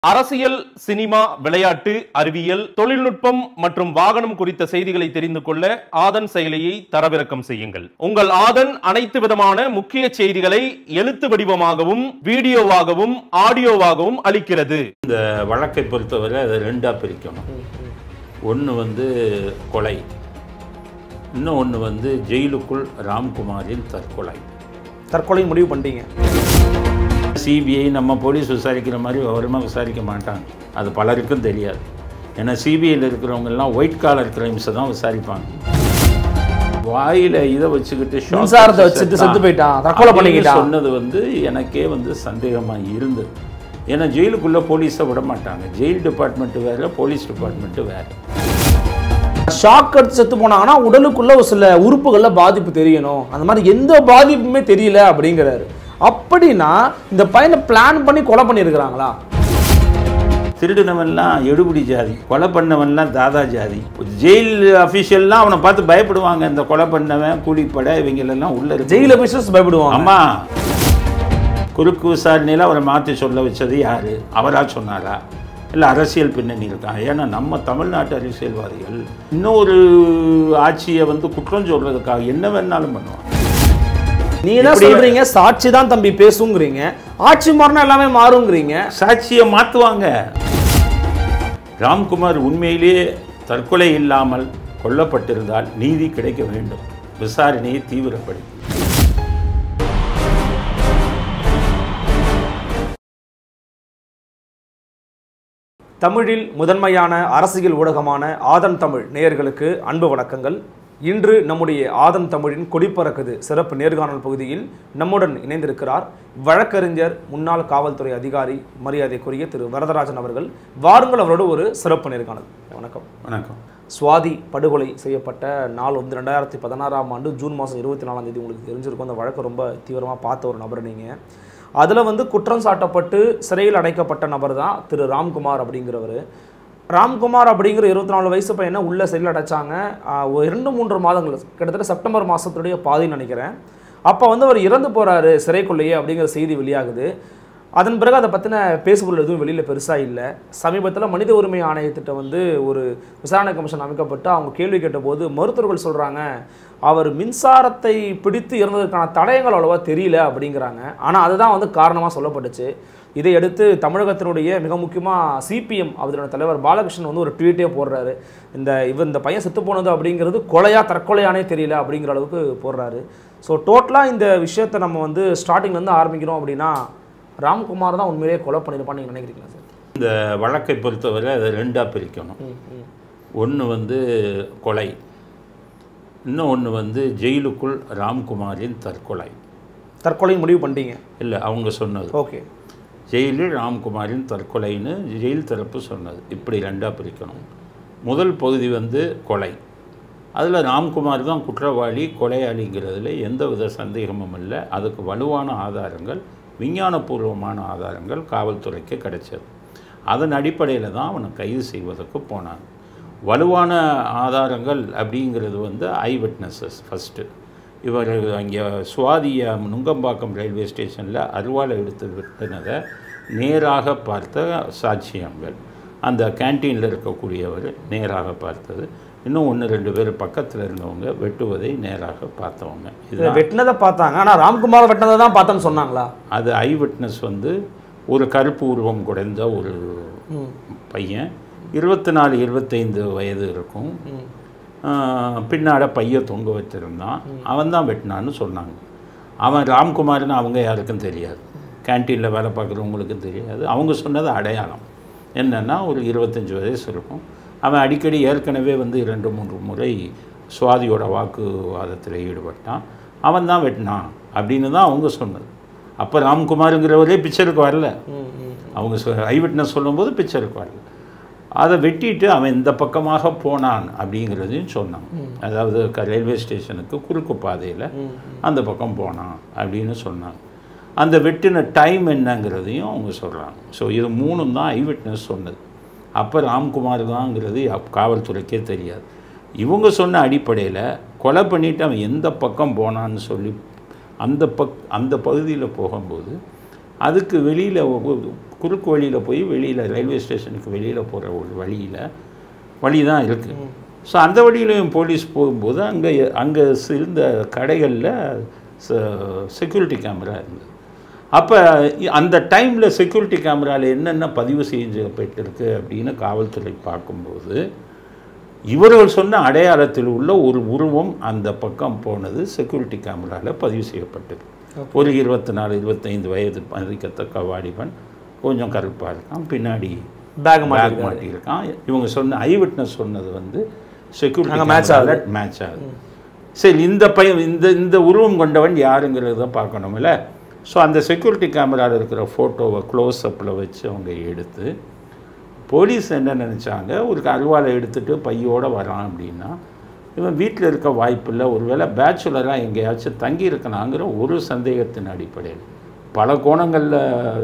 அரசியல் சினிமா விளையாட்டு அறிவியல் தொழில்நுட்பம் மற்றும் வாகனம் குறித்த செய்திகளை தெரிந்து கொள்ள ஆதன் செயலியை தரவிறக்கம் செய்யுங்கள் உங்கள் ஆதன் அனைத்து விதமான முக்கிய செய்திகளை எழுத்து வடிவமாகவும் வீடியோவாகவும் ஆடியோவாகவும் அளிக்கிறது இந்த வழக்கை பொறுத்தவரை அதை ரெண்டாக பிரிக்கணும் ஒன்று வந்து கொலை இன்னும் ஒன்று வந்து ஜெயிலுக்குள் ராம்குமாரின் தற்கொலை தற்கொலை முடிவு பண்ணிட்டீங்க சிபிஐ நம்ம போலீஸ் விசாரிக்கிற மாதிரி விவரமாக விசாரிக்க மாட்டாங்க அது பலருக்கும் தெரியாது ஏன்னா சிபிஐயில் இருக்கிறவங்கெல்லாம் ஒயிட் காலர் கிரைம்ஸை தான் விசாரிப்பாங்க வாயில இதை வச்சுக்கிட்டு shock மின்சாரத்தை வச்சுட்டு செத்தான். செத்து போயிட்டான், தற்கொலை அப்படின்னு பண்ணிக்கிட்டான். சொன்னது வந்து எனக்கே வந்து சந்தேகமாக இருந்தது ஏன்னா ஜெயிலுக்குள்ளே போலீஸை விட மாட்டாங்க ஜெயில் டிபார்ட்மெண்ட்டு வேறு போலீஸ் டிபார்ட்மெண்ட்டு வேறு ஷாக் அடிச்சு செத்து போனாங்கன்னா உடலுக்குள்ள ஒரு சில உறுப்புகள்ல பாதிப்பு தெரியணும் அந்த மாதிரி எந்த பாதிப்புமே தெரியல அப்படிங்கிறாரு அப்படின்னா இந்த பையனை பிளான் பண்ணி கொலை பண்ணியிருக்கிறாங்களா திருடினவன்லாம் எடுபிடி ஜாதி கொலை பண்ணவன்லாம் தாதா ஜாதி ஜெயில் அஃபீஷியல்லாம் அவனை பார்த்து பயப்படுவாங்க இந்த கொலை பண்ணவன் கூலிப்படை இவங்களெல்லாம் உள்ள இருக்கு ஜெயில் அபிஷஸ் பயப்படுவாங்க ஆமா குறுக்கு விசாரணையில் அவரை மாற்றி சொல்ல வச்சது யாரு அவரா சொன்னாரா இல்லை அரசியல் பின்னணி இருக்கா ஏன்னா நம்ம தமிழ்நாட்டு அரசியல்வாதிகள் இன்னொரு ஆட்சியை வந்து குற்றம் சொல்றதுக்காக என்ன வேணாலும் பண்ணுவாங்க நீங்க தான் இப்படி- சொல்றீங்க சாட்சி தான் தம்பி பேசுங்கிறீங்க ஆட்சி மாறினா எல்லாமே மாறுங்கிறீங்க சாட்சியை மாற்றுவாங்க ராம்குமார் உண்மையிலேயே தற்கொலை இல்லாமல் கொல்லப்பட்டிருந்தால் நீதி கிடைக்க வேண்டும் விசாரணையை தீவிரப்படுத்தி தமிழில் முதன்மையான அரசியல் ஊடகமான ஆதன் தமிழ் நேயர்களுக்கு அன்பு வணக்கங்கள் இன்று நம்முடைய ஆதன் தமிழின் கொடிப்பறக்குது சிறப்பு நேர்காணல் பகுதியில் நம்முடன் இணைந்திருக்கிறார் வழக்கறிஞர் முன்னாள் காவல்துறை அதிகாரி மரியாதைக்குரிய திரு வரதராஜன் அவர்கள் வாருங்கள் அவரோடு ஒரு சிறப்பு நேர்காணல் வணக்கம் வணக்கம் சுவாதி படுகொலை செய்யப்பட்ட நாள் வந்து ரெண்டாயிரத்தி பதினாறாம் ஆண்டு ஜூன் மாதம் இருபத்தி நாலாம் தேதி உங்களுக்கு தெரிஞ்சிருக்கும் அந்த வழக்கை ரொம்ப தீவிரமாக பார்த்த ஒரு நபர் நீங்கள் அதில் வந்து குற்றம் சாட்டப்பட்டு சிறையில் அடைக்கப்பட்ட நபர் தான் திரு ராம்குமார் அப்படிங்கிறவர் ராம்குமார் அப்படிங்கிற இருபத்தி நாலு வயசு பையனை உள்ள சிறையில் அடைச்சாங்க ஆஹ், ஒரு இரண்டு மூன்று மாதங்கள் கிட்டத்தட்ட செப்டம்பர் மாதத்துடைய பாதின்னு நினைக்கிறேன் அப்போ வந்து அவர் இறந்து போகிறாரு சிறைக்குள்ளேயே அப்படிங்கிற செய்தி வெளியாகுது அதன் பிறகு அதை பற்றின பேசுபொருள் எதுவும் வெளியில் பெருசாக இல்லை சமீபத்தில் மனித உரிமை ஆணையத்திட்ட வந்து ஒரு விசாரணை கமிஷன் அமைக்கப்பட்டு அவங்க கேள்வி கேட்டபோது மருத்துவர்கள் சொல்கிறாங்க அவர் மின்சாரத்தை பிடித்து இறந்ததற்கான தடயங்கள் அவ்வளோவா தெரியல அப்படிங்கிறாங்க ஆனால் அதுதான் வந்து காரணமாக சொல்லப்பட்டுச்சு இதையடுத்து தமிழகத்தினுடைய மிக முக்கியமாக சிபிஎம் அதனோட தலைவர் பாலகிருஷ்ணன் வந்து ஒரு ட்வீட்டே போடுறாரு இந்த இவர் இந்த பையன் செத்து போனது அப்படிங்கிறது கொலையா தற்கொலையானே தெரியல அப்படிங்கிற அளவுக்கு போடுறாரு ஸோ டோட்டலாக இந்த விஷயத்தை நம்ம வந்து ஸ்டார்டிங்லேருந்து ஆரம்பிக்கிறோம் அப்படின்னா ராம்குமார் தான் உண்மையிலேயே கொலை பண்ணியிருப்பான்னு நீங்கள் நினைக்கிறீங்களா சார் இந்த வழக்கை பொறுத்தவரை அதை ரெண்டாக பிரிக்கணும் ஒன்று வந்து கொலை இன்னும் ஒன்று வந்து ஜெயிலுக்குள் ராம்குமாரின் தற்கொலை தற்கொலை முடிவு பண்ணிட்டீங்க இல்லை அவங்க சொன்னது ஓகே ஜெயிலில் ராம்குமாரின் தற்கொலைன்னு ஜெயில் தரப்பு சொன்னது இப்படி ரெண்டாக பிரிக்கணும் முதல் பகுதி வந்து கொலை அதில் ராம்குமார் தான் குற்றவாளி கொலையாளிங்கிறதுல எந்த வித சந்தேகமும் இல்லை அதுக்கு வலுவான ஆதாரங்கள் விஞ்ஞானபூர்வமான ஆதாரங்கள் காவல்துறைக்கு கிடைச்சது அதன் அடிப்படையில் தான் அவனை கைது செய்வதற்கு போனாங்க வலுவான ஆதாரங்கள் அப்படிங்கிறது வந்து ஐ விட்னஸஸ் ஃபஸ்ட்டு இவர் அங்கே சுவாதிய நுங்கம்பாக்கம் ரயில்வே ஸ்டேஷனில் அருவாளை எடுத்து வெட்டினதை நேராக பார்த்த சாட்சியங்கள் அந்த கேன்டீனில் இருக்கக்கூடியவர் நேராக பார்த்தது இன்னும் ஒன்று ரெண்டு பேர் பக்கத்தில் இருந்தவங்க வெட்டுவதை நேராக பார்த்தவங்க இதை இது வெட்டினதை பார்த்தாங்க ஆனால் ராம்குமார் வெட்டினதை தான் பார்த்தேன்னு சொன்னாங்களா அது ஐ விட்னஸ் வந்து ஒரு கருப்பு உருவம் குறைந்த ஒரு பையன் இருபத்தி நாலு இருபத்தைந்து வயது இருக்கும் ஆஹ், பின்னாட பைய தொங்க வச்சிருந்தான் அவன் தான் வெட்டினான்னு சொன்னாங்க அவன் ராம்குமார்னு அவங்க யாருக்கும் தெரியாது கேன்டீனில் வேலை பார்க்குறவங்களுக்கும் தெரியாது அவங்க சொன்னது அடையாளம் என்னென்னா ஒரு இருபத்தஞ்சி வயசு இருக்கும் அவன் அடிக்கடி ஏற்கனவே வந்து இரண்டு மூன்று முறை சுவாதியோட வாக்குவாதத்தில் ஈடுபட்டான் அவன் தான் வெட்டினான் அப்படின்னு தான் அவங்க சொன்னது அப்போ ராம்குமாருங்கிறவரே பிக்சருக்கு வரல அவங்க சொ ஐ விட்னஸ் சொல்லும்போது பிக்சருக்கு வரல அதை வெட்டிட்டு அவன் இந்த பக்கமாக போனான் அப்படிங்கிறதையும் சொன்னான் அதாவது க- ரயில்வே ஸ்டேஷனுக்கு குறுக்கு பாதையில் அந்த பக்கம் போனான் அப்படின்னு சொன்னாங்க அந்த வெட்டின டைம் என்னங்கிறதையும் அவங்க சொல்கிறாங்க ஸோ இது மூணும் தான் ஐ விட்னஸ் சொன்னது அப்போ ராம்குமார் தான்ங்கிறது அப்- காவல்துறைக்கே தெரியாது இவங்க சொன்ன அடிப்படையில் கொலை பண்ணிட்டு அவன் எந்த பக்கம் போனான்னு சொல்லி அந்த பக் அந்த பகுதியில் போகும்போது அதுக்கு வெளியில் குறுக்கு வழியில் போய் வெளியில் ரயில்வே ஸ்டேஷனுக்கு வெளியில் போகிற ஒரு வழியில் வழி தான் இருக்குது ஸோ அந்த வழியிலையும் போலீஸ் போகும்போது அங்கே அங்கே இருந்த கடைகளில் செக்யூரிட்டி கேமரா இருந்தது அப்போ அந்த டைமில் செக்யூரிட்டி கேமராவில் என்னென்ன பதிவு செய்யப்பட்டிருக்கு அப்படின்னு காவல்துறை பார்க்கும்போது இவர்கள் சொன்ன அடையாளத்தில் உள்ள ஒரு உருவம் அந்த பக்கம் போனது செக்யூரிட்டி கேமராவில் பதிவு செய்யப்பட்டது ஒரு இருபத்தி நாலு இருபத்தைந்து வயது மதிக்கத்தக்க வாலிபன் கொஞ்சம் கருப்பாக இருக்கான் பின்னாடி பேக் பேக் மாட்டியிருக்கான் இவங்க சொன்ன ஐ விட்னஸ் சொன்னது வந்து செக்யூரிட்டி அங்க match ஆகுது. மேட்ச் ஆகுது சரி இந்த பையன் இந்த இந்த உருவம் கொண்டவன் யாருங்கிறத பார்க்கணும்ல ஸோ அந்த செக்யூரிட்டி கேமராவில் இருக்கிற ஃபோட்டோவை க்ளோஸ் அப்பில் வச்சு அவங்க எடுத்து போலீஸ் என்ன நினச்சாங்க ஒரு அருவாளை எடுத்துட்டு பையோட வரான் அப்படின்னா இவன் வீட்டில் இருக்க வாய்ப்பில்லை ஒருவேளை பேச்சுலராக எங்கேயாச்சும் தங்கி இருக்கனாங்கிற ஒரு சந்தேகத்தின் அடிப்படையில் பல கோணங்களில்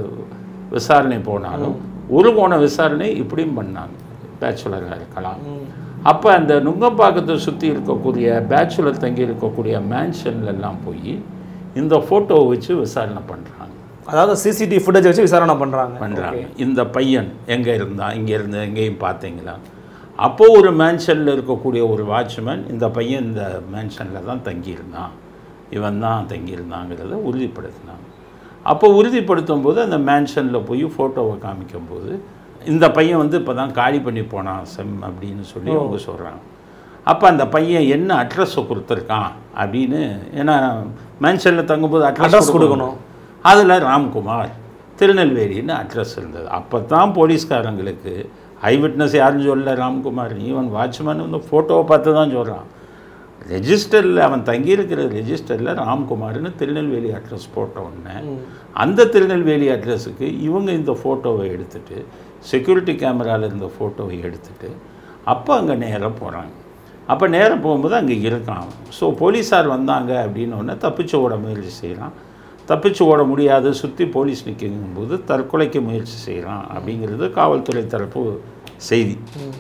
விசாரணை போனாலும் ஒரு கோண விசாரணை இப்படியும் பண்ணாங்க பேச்சுலராக இருக்கலாம் அப்போ அந்த நுங்கம்பாக்கத்தை சுற்றி இருக்கக்கூடிய பேச்சுலர் தங்கி இருக்கக்கூடிய மேன்ஷன்ல எல்லாம் போய் இந்த ஃபோட்டோவை வச்சு விசாரணை பண்ணுறாங்க அதாவது சிசிடிவி ஃபுட்டேஜ் வச்சு விசாரணை பண்றாங்க பண்ணுறாங்க இந்த பையன் எங்கே இருந்தான் இங்கே இருந்து எங்கேயும் பார்த்தீங்களா அப்போ ஒரு மேன்ஷனில் இருக்கக்கூடிய ஒரு வாட்ச்மேன் இந்த பையன் இந்த மேன்ஷனில் தான் தங்கியிருந்தான் இவன் தான் தங்கியிருந்தாங்கிறத உறுதிப்படுத்தினாங்க அப்போ உறுதிப்படுத்தும் போது அந்த மேன்ஷனில் போய் ஃபோட்டோவை காமிக்கும்போது இந்த பையன் வந்து இப்போ தான் காலி பண்ணி போனான் செம் அப்படின்னு சொல்லி அவங்க சொல்கிறாங்க அப்போ அந்த பையன் என்ன அட்ரஸை கொடுத்துருக்கான் அப்படின்னு ஏன்னா மேன்ஷனில் தங்கும்போது Address அட்ரஸ் கொடுக்கணும். கொடுக்கணும் அதில் ராம்குமார் திருநெல்வேலின்னு அட்ரஸ் இருந்தது அப்போ தான் போலீஸ்காரங்களுக்கு ஐ விட்னஸ் யாருன்னு சொல்லல ராம்குமார் ஈவன் வாட்ச்மேன் வந்து ஃபோட்டோவை பார்த்து தான் சொல்கிறான் ரெஜிஸ்டரில் அவன் தங்கியிருக்கிற ரெஜிஸ்டரில் ராம்குமார்னு திருநெல்வேலி அட்ரஸ் போட்ட உடனே அந்த திருநெல்வேலி அட்ரஸுக்கு இவங்க இந்த ஃபோட்டோவை எடுத்துட்டு செக்யூரிட்டி கேமராவில் இருந்த ஃபோட்டோவை எடுத்துட்டு அப்போ அங்கே நேராக போகிறாங்க அப்போ நேராக போகும்போது அங்கே இருக்கான் ஸோ போலீஸார் வந்தாங்க அப்படின்னு உடனே தப்பிச்சு ஓட முயற்சி செய்கிறான் தப்பிச்சு ஓட முடியாது சுற்றி போலீஸ் நிற்கும்போது தற்கொலைக்கு முயற்சி செய்கிறான் அப்படிங்கிறது காவல்துறை தரப்பு செய்தி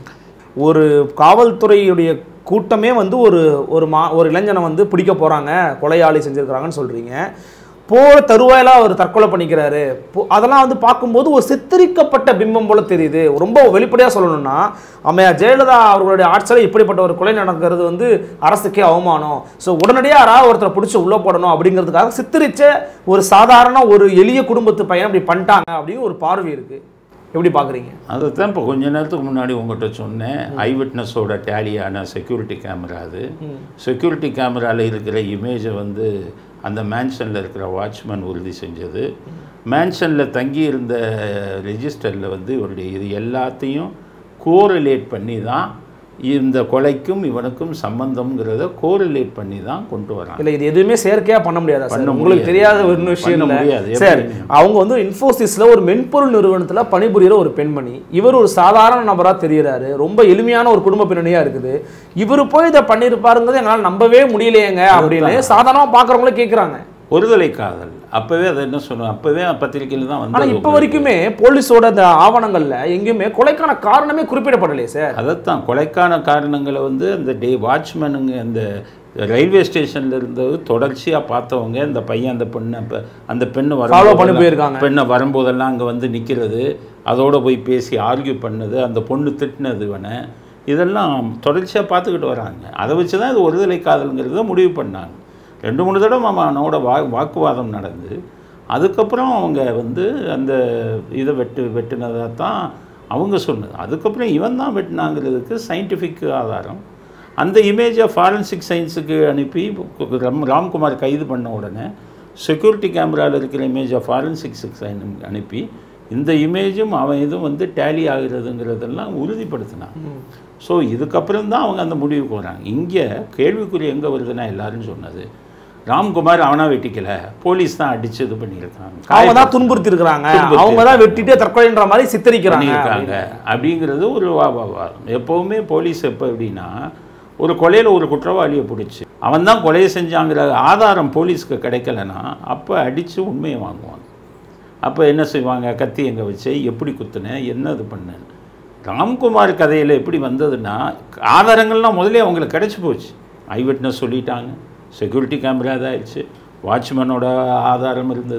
ஒரு காவல்துறையுடைய கூட்டமே வந்து ஒரு ஒரு மா ஒரு இளைஞனை வந்து பிடிக்க போறாங்க கொலையாளி செஞ்சிருக்கிறாங்கன்னு சொல்றீங்க போற தருவாயில அவர் தற்கொலை பண்ணிக்கிறாரு போ- அதெல்லாம் வந்து பார்க்கும்போது ஒரு சித்தரிக்கப்பட்ட பிம்பம் போல தெரியுது ரொம்ப வெளிப்படையாக சொல்லணும்னா அம்மையார் ஜெயலலிதா அவர்களுடைய ஆட்சியில் இப்படிப்பட்ட ஒரு கொலை நடக்கிறது வந்து அரசுக்கே அவமானம் ஸோ உடனடியாக யாராவது ஒருத்தரை பிடிச்சி உள்ளே போடணும் அப்படிங்கிறதுக்காக சித்தரிச்ச ஒரு சாதாரண ஒரு எளிய குடும்பத்து பையன் அப்படி பண்ணிட்டாங்க அப்படின்னு ஒரு பார்வை இருக்கு எப்படி பார்க்குறீங்க அதை தான் இப்போ கொஞ்ச நேரத்துக்கு முன்னாடி உங்கள்கிட்ட சொன்னேன் ஐ விட்னஸோட டேலியான செக்யூரிட்டி கேமரா அது செக்யூரிட்டி கேமராவில் இருக்கிற இமேஜை வந்து அந்த மேன்ஷனில் இருக்கிற வாட்ச்மேன் உறுதி செஞ்சது மேன்ஷனில் தங்கி இருந்த ரெஜிஸ்டரில் வந்து இவருடைய இது எல்லாத்தையும் கோரிலேட் பண்ணி தான் இந்த கொலைக்கும் இவனுக்கும் சம்பந்தம்ங்கிறத கோரிலேட் பண்ணி தான் கொண்டு வராங்க இல்ல இது எதுவுமே செயற்கையா பண்ண முடியாதா சார் பண்ண உங்களுக்கு முடியாது. தெரியாத ஒரு விஷயம் பண்ண இல்ல முடியாது. சார் எப்படி? அவங்க வந்து இன்ஃபோசிஸ்ல ஒரு மென்பொருள் நிறுவனத்துல பணிபுரியிற ஒரு பெண்மணி இவர் ஒரு சாதாரண நபரா தெரியறாரு ரொம்ப எளிமையான ஒரு குடும்ப பின்னணியா இருக்குது இவர் போய் இதை பண்ணிருப்பாருங்கிறது எங்களால நம்பவே முடியலையேங்க அப்படின்னு சாதாரணமா பாக்குறவங்களே கேக்குறாங்க ஒருதலை காதல் அப்போவே அதை என்ன சொல்லுவோம் அப்போவே பத்திரிக்கையில் தான் ஆனா வந்து இப்ப வரைக்குமே போலீஸோட அந்த ஆவணங்கள்ல எங்கேயுமே கொலைக்கான காரணமே குறிப்பிடப்படலையே சார் அதைத்தான் கொலைக்கான காரணங்களை வந்து அந்த டே வாட்ச்மேனுங்க அந்த ரயில்வே ஸ்டேஷன்ல இருந்தது தொடர்ச்சியாக பார்த்தவங்க இந்த பையன் அந்த பெண்ணை இப்போ அந்த பெண்ணு Follow வரும்போதெல்லாம் பண்ணி போயிருக்காங்க. பெண்ணை வரும்போதெல்லாம் அங்கே வந்து நிற்கிறது அதோட போய் பேசி ஆர்கியூ பண்ணது அந்த பொண்ணு திட்டினது இவனை இதெல்லாம் தொடர்ச்சியாக பார்த்துக்கிட்டு வராங்க அதை வச்சு தான் இது ஒருதலை காதல்ங்கிறத முடிவு பண்ணாங்க ரெண்டு மூணு தடவை அவனோட வா வாக்குவாதம் நடந்து அதுக்கப்புறம் அவங்க வந்து அந்த இதை வெட்டு வெட்டினதாக தான் அவங்க சொன்னது அதுக்கப்புறம் இவன் தான் வெட்டினாங்கிறதுக்கு சயின்டிஃபிக் ஆதாரம் அந்த இமேஜை ஃபாரன்சிக் சயின்ஸுக்கு அனுப்பி ராம் ராம்குமார் கைது பண்ண உடனே செக்யூரிட்டி கேமராவில் இருக்கிற இமேஜை ஃபாரன்சிக் சைன் அனுப்பி இந்த இமேஜும் அவன் இதுவும் வந்து டேலி ஆகுறதுங்கிறதெல்லாம் உறுதிப்படுத்தினான் ஸோ இதுக்கப்புறம் தான் அவங்க அந்த முடிவுக்கு வராங்க இங்கே கேள்விக்குறி எங்கே வருதுன்னா எல்லாரும் சொன்னது ராம்குமார் அவனா வெட்டிக்கல போலீஸ் தான் அடிச்சு இது பண்ணியிருக்காங்க அவங்க தான் துன்புறுத்தி இருக்கிறாங்க துன்புறுத்தி அவங்க தான் வெட்டிட்டு தற்கொலைன்ற மாதிரி சித்தரிக்கிறாங்க பண்ணியிருக்காங்க அப்படிங்கிறது ஒரு வா வா வா எப்போவுமே போலீஸ் எப்போ எப்படின்னா ஒரு கொலையில் ஒரு குற்றவாளியை பிடிச்சி அவன் தான் கொலையை செஞ்சாங்கிற ஆதாரம் போலீஸ்க்கு கிடைக்கலனா அப்போ அடித்து உண்மையை வாங்குவாங்க அப்போ என்ன செய்வாங்க கத்தி எங்கே வச்சு எப்படி குத்துனேன் என்ன இது பண்ணேன் ராம்குமார் கதையில் எப்படி வந்ததுன்னா ஆதாரங்கள்லாம் முதலே அவங்களுக்கு கிடச்சி போச்சு ஐ விட்னஸ் சொல்லிட்டாங்க செக்யூரிட்டி கேமரா இதாகிடுச்சு வாட்ச்மேனோட ஆதாரம் இருந்தது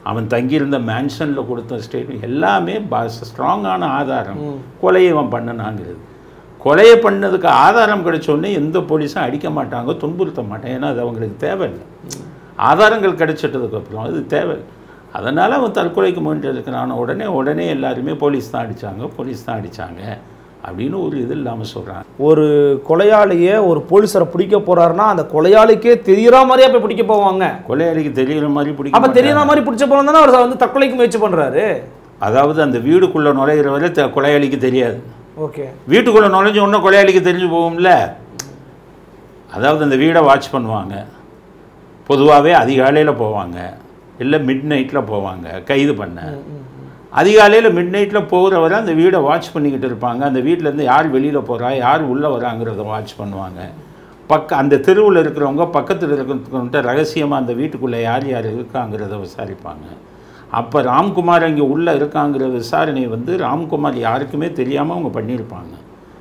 அவன் தங்கியிருந்த மேன்ஷனில் கொடுத்த ஸ்டேட்மெண்ட் எல்லாமே ஸ்ட்ராங்கான ஆதாரம் கொலையை அவன் பண்ணனாங்கிறது கொலையை பண்ணதுக்கு ஆதாரம் கிடைச்ச உடனே எந்த போலீஸும் அடிக்க மாட்டாங்க துன்புறுத்த மாட்டாங்க ஏன்னா அது அவங்களுக்கு தேவையில்லை ஆதாரங்கள் கிடைச்சிட்டதுக்கு அப்புறம் அது தேவை அதனால் அவன் தற்கொலைக்கு முயன்றிருக்கிறான் உடனே உடனே எல்லாருமே போலீஸ் தான் அடித்தாங்க போலீஸ் தான் அடித்தாங்க அப்படின்னு ஒரு இது இல்லாமல் சொல்கிறாங்க ஒரு கொலையாளியை ஒரு போலீஸரை பிடிக்க போறாருன்னா அந்த கொலையாளிக்கே தெரியற மாதிரியா போய் பிடிக்க போவாங்க கொலையாளிக்கு தெரிகிற மாதிரி பிடிக்க அப்ப மாட்டாங்க. தெரியற மாதிரி பிடிச்ச போறோம் தானே அவர் வந்து தற்கொலைக்கு முயற்சி பண்றாரு அதாவது அந்த வீடுக்குள்ளே நுழையிற வரை த- கொலையாளிக்கு தெரியாது ஓகே வீட்டுக்குள்ளே நுழைஞ்ச உடனே கொலையாளிக்கு தெரிஞ்சு போகும்ல அதாவது அந்த வீடை வாட்ச் பண்ணுவாங்க பொதுவாகவே அதிகாலையில் போவாங்க இல்லை மிட் நைட்டில் போவாங்க கைது பண்ண அதிகாலையில் மிட் நைட்டில் போகிறவரை அந்த வீடை வாட்ச் பண்ணிக்கிட்டு இருப்பாங்க அந்த வீட்டிலேருந்து யார் வெளியில் போகிறா யார் உள்ளே வராங்கிறத வாட்ச் பண்ணுவாங்க பக்க அந்த தெருவில் இருக்கிறவங்க பக்கத்தில் இருக்கிறவங்கள்ட்ட ரகசியமாக அந்த வீட்டுக்குள்ளே யார் யார் இருக்காங்கிறத விசாரிப்பாங்க அப்போ ராம்குமார் அங்கே உள்ளே இருக்காங்கிற விசாரணை வந்து ராம்குமார் யாருக்குமே தெரியாமல் அவங்க பண்ணியிருப்பாங்க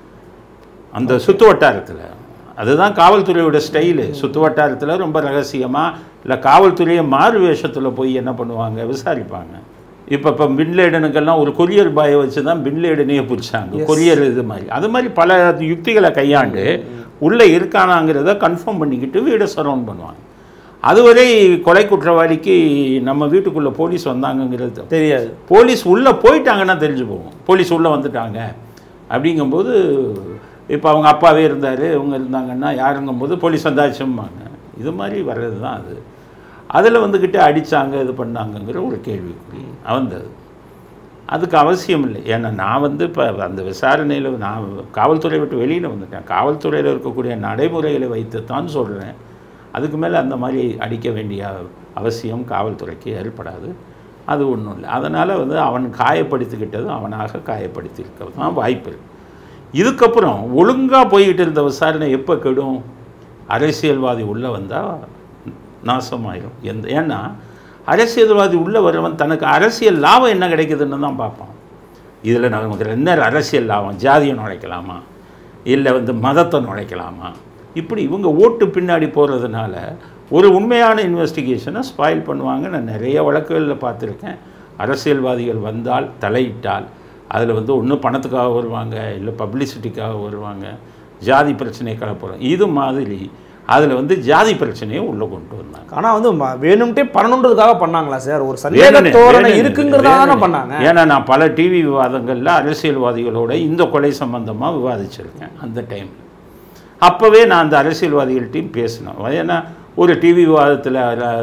அந்த சுற்று வட்டாரத்தில் அதுதான் காவல்துறையோட ஸ்டைலு சுற்று வட்டாரத்தில் ரொம்ப ரகசியமாக இல்லை காவல்துறையை மாறு வேஷத்தில் போய் என்ன பண்ணுவாங்க விசாரிப்பாங்க இப்போ இப்போ பின்லேடனுக்கெல்லாம் ஒரு கொரியர் பாயை வச்சு தான் பின்லேடனையே பிடிச்சாங்க கொரியர் இது மாதிரி அது மாதிரி பல யுக்திகளை கையாண்டு உள்ளே இருக்கானாங்கிறத கன்ஃபார்ம் பண்ணிக்கிட்டு வீடை சரவுண்ட் பண்ணுவாங்க அதுவரை கொலை குற்றவாளிக்கு நம்ம வீட்டுக்குள்ளே போலீஸ் வந்தாங்கங்கிறது தெரியாது போலீஸ் உள்ளே போயிட்டாங்கன்னா தெரிஞ்சு போகும் போலீஸ் உள்ளே வந்துட்டாங்க அப்படிங்கும்போது இப்போ அவங்க அப்பாவே இருந்தார் இவங்க இருந்தாங்கன்னா யாருங்கும்போது போலீஸ் வந்தாச்சும்பாங்க இது மாதிரி வர்றது தான் அது அதில் வந்துக்கிட்டு அடித்தாங்க இது பண்ணாங்கங்கிற ஒரு கேள்விக்குறி வந்தது அதுக்கு அவசியம் இல்லை ஏன்னா நான் வந்து இப்போ அந்த விசாரணையில் நான் காவல்துறை விட்டு வெளியில் வந்துட்டேன் காவல்துறையில் இருக்கக்கூடிய நடைமுறைகளை வைத்து தான் சொல்கிறேன் அதுக்கு மேலே அந்த மாதிரி அடிக்க வேண்டிய அவசியம் காவல்துறைக்கு ஏற்படாது அது ஒன்றும் இல்லை அதனால் வந்து அவன் காயப்படுத்திக்கிட்டது அவனாக காயப்படுத்தியிருக்கிறது தான் வாய்ப்பு இருக்கு இதுக்கப்புறம் ஒழுங்காக போய்கிட்டு இருந்த விசாரணை எப்போ கெடும் அரசியல்வாதி உள்ளே வந்தால் நாசமாயிடும் எந்த ஏன்னா அரசியல்வாதி உள்ளே வரவன் தனக்கு அரசியல் லாபம் என்ன கிடைக்குதுன்னு தான் பார்ப்பான் இதில் நமக்கு என்ன அரசியல் லாபம் ஜாதியை நுழைக்கலாமா இல்லை வந்து மதத்தை நுழைக்கலாமா இப்படி இவங்க ஓட்டு பின்னாடி போகிறதுனால ஒரு உண்மையான இன்வெஸ்டிகேஷனை ஸ்பாயில் பண்ணுவாங்க நான் நிறைய வழக்குகளில் பார்த்துருக்கேன் அரசியல்வாதிகள் வந்தால் தலையிட்டால் அதில் வந்து ஒன்று பணத்துக்காக வருவாங்க இல்லை பப்ளிசிட்டிக்காக வருவாங்க ஜாதி பிரச்சனையை கலப்புறோம் இது மாதிரி அதில் வந்து ஜாதி பிரச்சனையை உள்ளே கொண்டு வந்தாங்க ஆனா வந்து ம- வேணும்ட்டே பண்ணணுன்றதுக்காக பண்ணாங்களா சார் ஒரு சந்தேக வேணும்னே, தோரணை வேணும்னே, இருக்குங்கிறதா தானே வேணும்னே. பண்ணாங்க ஏன்னா நான் பல டிவி விவாதங்களில் அரசியல்வாதிகளோட இந்த கொலை சம்பந்தமாக விவாதிச்சிருக்கேன் அந்த டைமில் அப்போவே நான் அந்த அரசியல்வாதிகள்ட்டையும் பேசினேன் ஏன்னா ஒரு டிவி விவாதத்தில்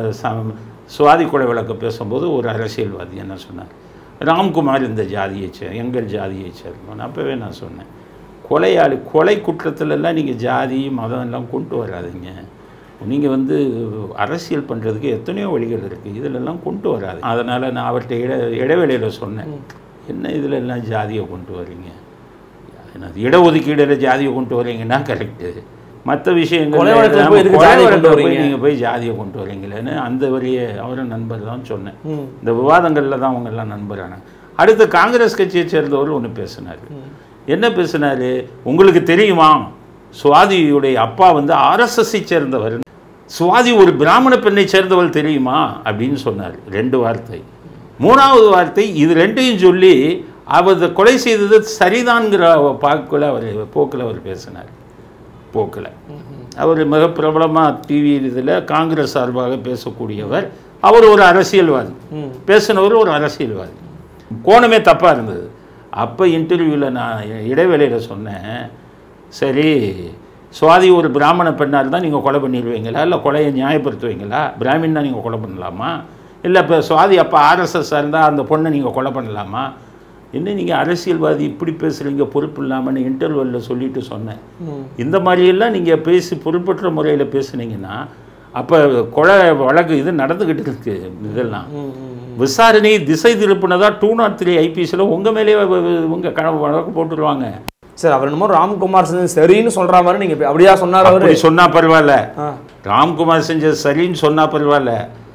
சுவாதி கொலை வழக்கு பேசும்போது ஒரு அரசியல்வாதி என்ன சொன்னார் ராம்குமார் இந்த ஜாதியை சே எங்கள் ஜாதியை சேர்ந்தவன் அப்போவே நான் சொன்னேன் கொலையாளி கொலை குற்றத்துலலாம் நீங்கள் ஜாதி மதம் எல்லாம் கொண்டு வராதீங்க நீங்கள் வந்து அரசியல் பண்ணுறதுக்கு எத்தனையோ வழிகள் இருக்குது இதிலெல்லாம் கொண்டு வராது அதனால் நான் அவர்கிட்ட இட இடைவேளையில் சொன்னேன் என்ன இதில் எல்லாம் ஜாதியை கொண்டு வர்றீங்க என்னது இடஒதுக்கீடுல ஜாதியை கொண்டு வரீங்கன்னா கரெக்டு மற்ற விஷயங்கள் கொலை வழக்குல போய் எதுக்கு ஜாதியை கொண்டு வரீங்க? நீங்கள் போய் ஜாதியை கொண்டு வரீங்களேன்னு அந்த வழியை அவரும் நண்பர் தான் சொன்னேன் ம். இந்த விவாதங்களில் தான் அவங்க எல்லாம் நண்பரானாங்க அடுத்து காங்கிரஸ் கட்சியை சேர்ந்தவர் ஒன்று பேசினார் என்ன பேசினார் உங்களுக்கு தெரியுமா சுவாதியுடைய அப்பா வந்து ஆர்எஸ்எஸ்ஸை சேர்ந்தவர் சுவாதி ஒரு பிராமண பெண்ணை சேர்ந்தவள் தெரியுமா அப்படின்னு சொன்னார் ரெண்டு வார்த்தை மூணாவது வார்த்தை இது ரெண்டையும் சொல்லி அவர் கொலை செய்தது சரிதான்ங்கிற பாக்கில் அவர் போக்கில் அவர் பேசினார் போக்கில் அவர் மிக பிரபலமாக டிவி இதில் காங்கிரஸ் சார்பாக பேசக்கூடியவர் அவர் ஒரு அரசியல்வாதி ம். பேசினவர் ஒரு அரசியல்வாதி கோணமே தப்பாக இருந்தது அப்போ இன்டர்வியூவில் நான் இடைவேளையில் சொன்னேன் சரி சுவாதி ஒரு பிராமண பெண்ணாக இருந்தால் நீங்கள் கொலை பண்ணிடுவீங்களா இல்லை கொலையை நியாயப்படுத்துவீங்களா பிராமின்னா நீங்கள் கொலை பண்ணலாமா இல்லை இப்போ சுவாதி அப்போ ஆர்எஸ்எஸ்ஸாக இருந்தால் அந்த பொண்ணை நீங்கள் கொலை பண்ணலாமா என்ன நீங்கள் அரசியல்வாதி இப்படி பேசுகிறீங்க பொறுப்பு இல்லாமன்னு இன்டர்வியூவில் சொல்லிட்டு சொன்னேன் ம். இந்த மாதிரியெல்லாம் நீங்கள் பேசி பொறுப்பற்ற முறையில் பேசுனீங்கன்னா அப்போ கொலை வழக்கு இது நடந்துக்கிட்டு இருக்கு இதெல்லாம் ம், ம். விசாரணை திசை திருப்பினதா டூ நாட் த்ரீ ஐபிஎஸ்ல உங்கள் மேலேயே உங்கள் கனவு வழக்கு போட்டுருவாங்க சார் அவர் என்னமோ ராம்குமார் செஞ்சது சரின்னு சொல்ற மாதிரி நீங்க இப்ப அப்படியா சொன்னார் அவரு அப்படி சொன்னா பரவாயில்ல ஆ. ராம்குமார் செஞ்சது சரின்னு சொன்னா பரவாயில்ல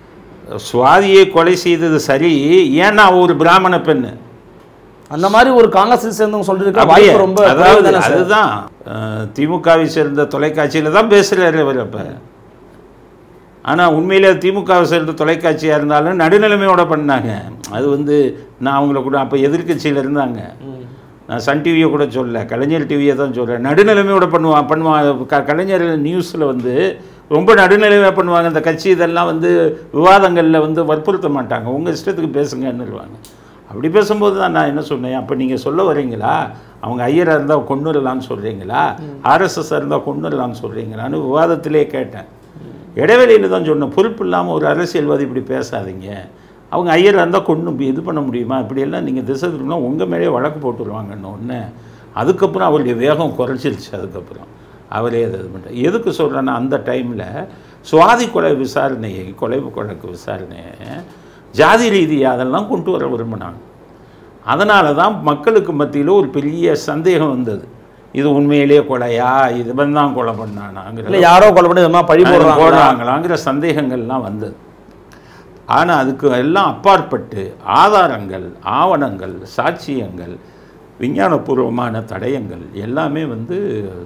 சுவாதியை கொலை செய்தது சரி ஏன்னா அவ ஒரு பிராமண பெண்ணு அந்த மாதிரி ஒரு காங்கிரஸ் சேர்ந்தவங்க சொல்றதுக்கு அப்படியே வாய்ப்பு ரொம்ப அதாவது குறைவு தானே சார்? அதுதான் அஹ், திமுகவை சேர்ந்த தொலைக்காட்சியில தான் பேசுறாரு அவர் அப்ப ஆனால் உண்மையிலே திமுகவை சேர்ந்த தொலைக்காட்சியாக இருந்தாலும் நடுநிலைமையோட பண்ணாங்க அது வந்து நான் அவங்கள கூட அப்போ எதிர்க்கட்சியில் இருந்தாங்க நான் சன் டிவியை கூட சொல்ல கலைஞர் டிவியை தான் சொல்கிறேன் நடுநிலைமையோட பண்ணுவான் பண்ணுவான் க கலைஞர் நியூஸில் வந்து ரொம்ப நடுநிலைமையாக பண்ணுவாங்க இந்த கட்சி இதெல்லாம் வந்து விவாதங்களில் வந்து வற்புறுத்த மாட்டாங்க உங்கள் இஷ்டத்துக்கு பேசுங்கன்னுருவாங்க அப்படி பேசும்போது தான் நான் என்ன சொன்னேன் அப்போ நீங்கள் சொல்ல வரீங்களா அவங்க ஐயராக இருந்தால் கொண்டுடலான்னு சொல்கிறீங்களா ஆர்எஸ்எஸ் இருந்தால் கொண்டுடலான்னு சொல்கிறீங்களான்னு விவாதத்திலே கேட்டேன் இடைவெளியில் தான் சொன்னேன் பொறுப்பு இல்லாமல் ஒரு அரசியல்வாதி இப்படி பேசாதீங்க அவங்க ஐயராக இருந்தால் கொண்டு இது பண்ண முடியுமா இப்படியெல்லாம் நீங்கள் திசை திரும்பினா உங்கள் மேலே வழக்கு போட்டுருவாங்கன்னு ஒன்று அதுக்கப்புறம் அவருடைய வேகம் குறைச்சிருச்சு அதுக்கப்புறம் அவரே அதை இது பண்ணுறார் எதுக்கு சொல்கிறேன்னா அந்த டைமில் சுவாதி கொலை விசாரணையை கொலை வழக்கு விசாரணையை ஜாதி ரீதியாக அதெல்லாம் கொண்டு வர விரும்பினாங்க அதனால தான் மக்களுக்கு மத்தியில் ஒரு பெரிய சந்தேகம் வந்தது இது உண்மையிலேயே கொலையா இது தான் கொலை பண்ணானாங்கிற இல்ல யாரோ கொலை பண்ணி இதமா பழி போடுறாங்க போடுறாங்களாங்கிற சந்தேகங்கள்லாம் வந்தது ஆனால் அதுக்கு எல்லாம் அப்பாற்பட்டு ஆதாரங்கள் ஆவணங்கள் சாட்சியங்கள் விஞ்ஞானபூர்வமான தடயங்கள் எல்லாமே வந்து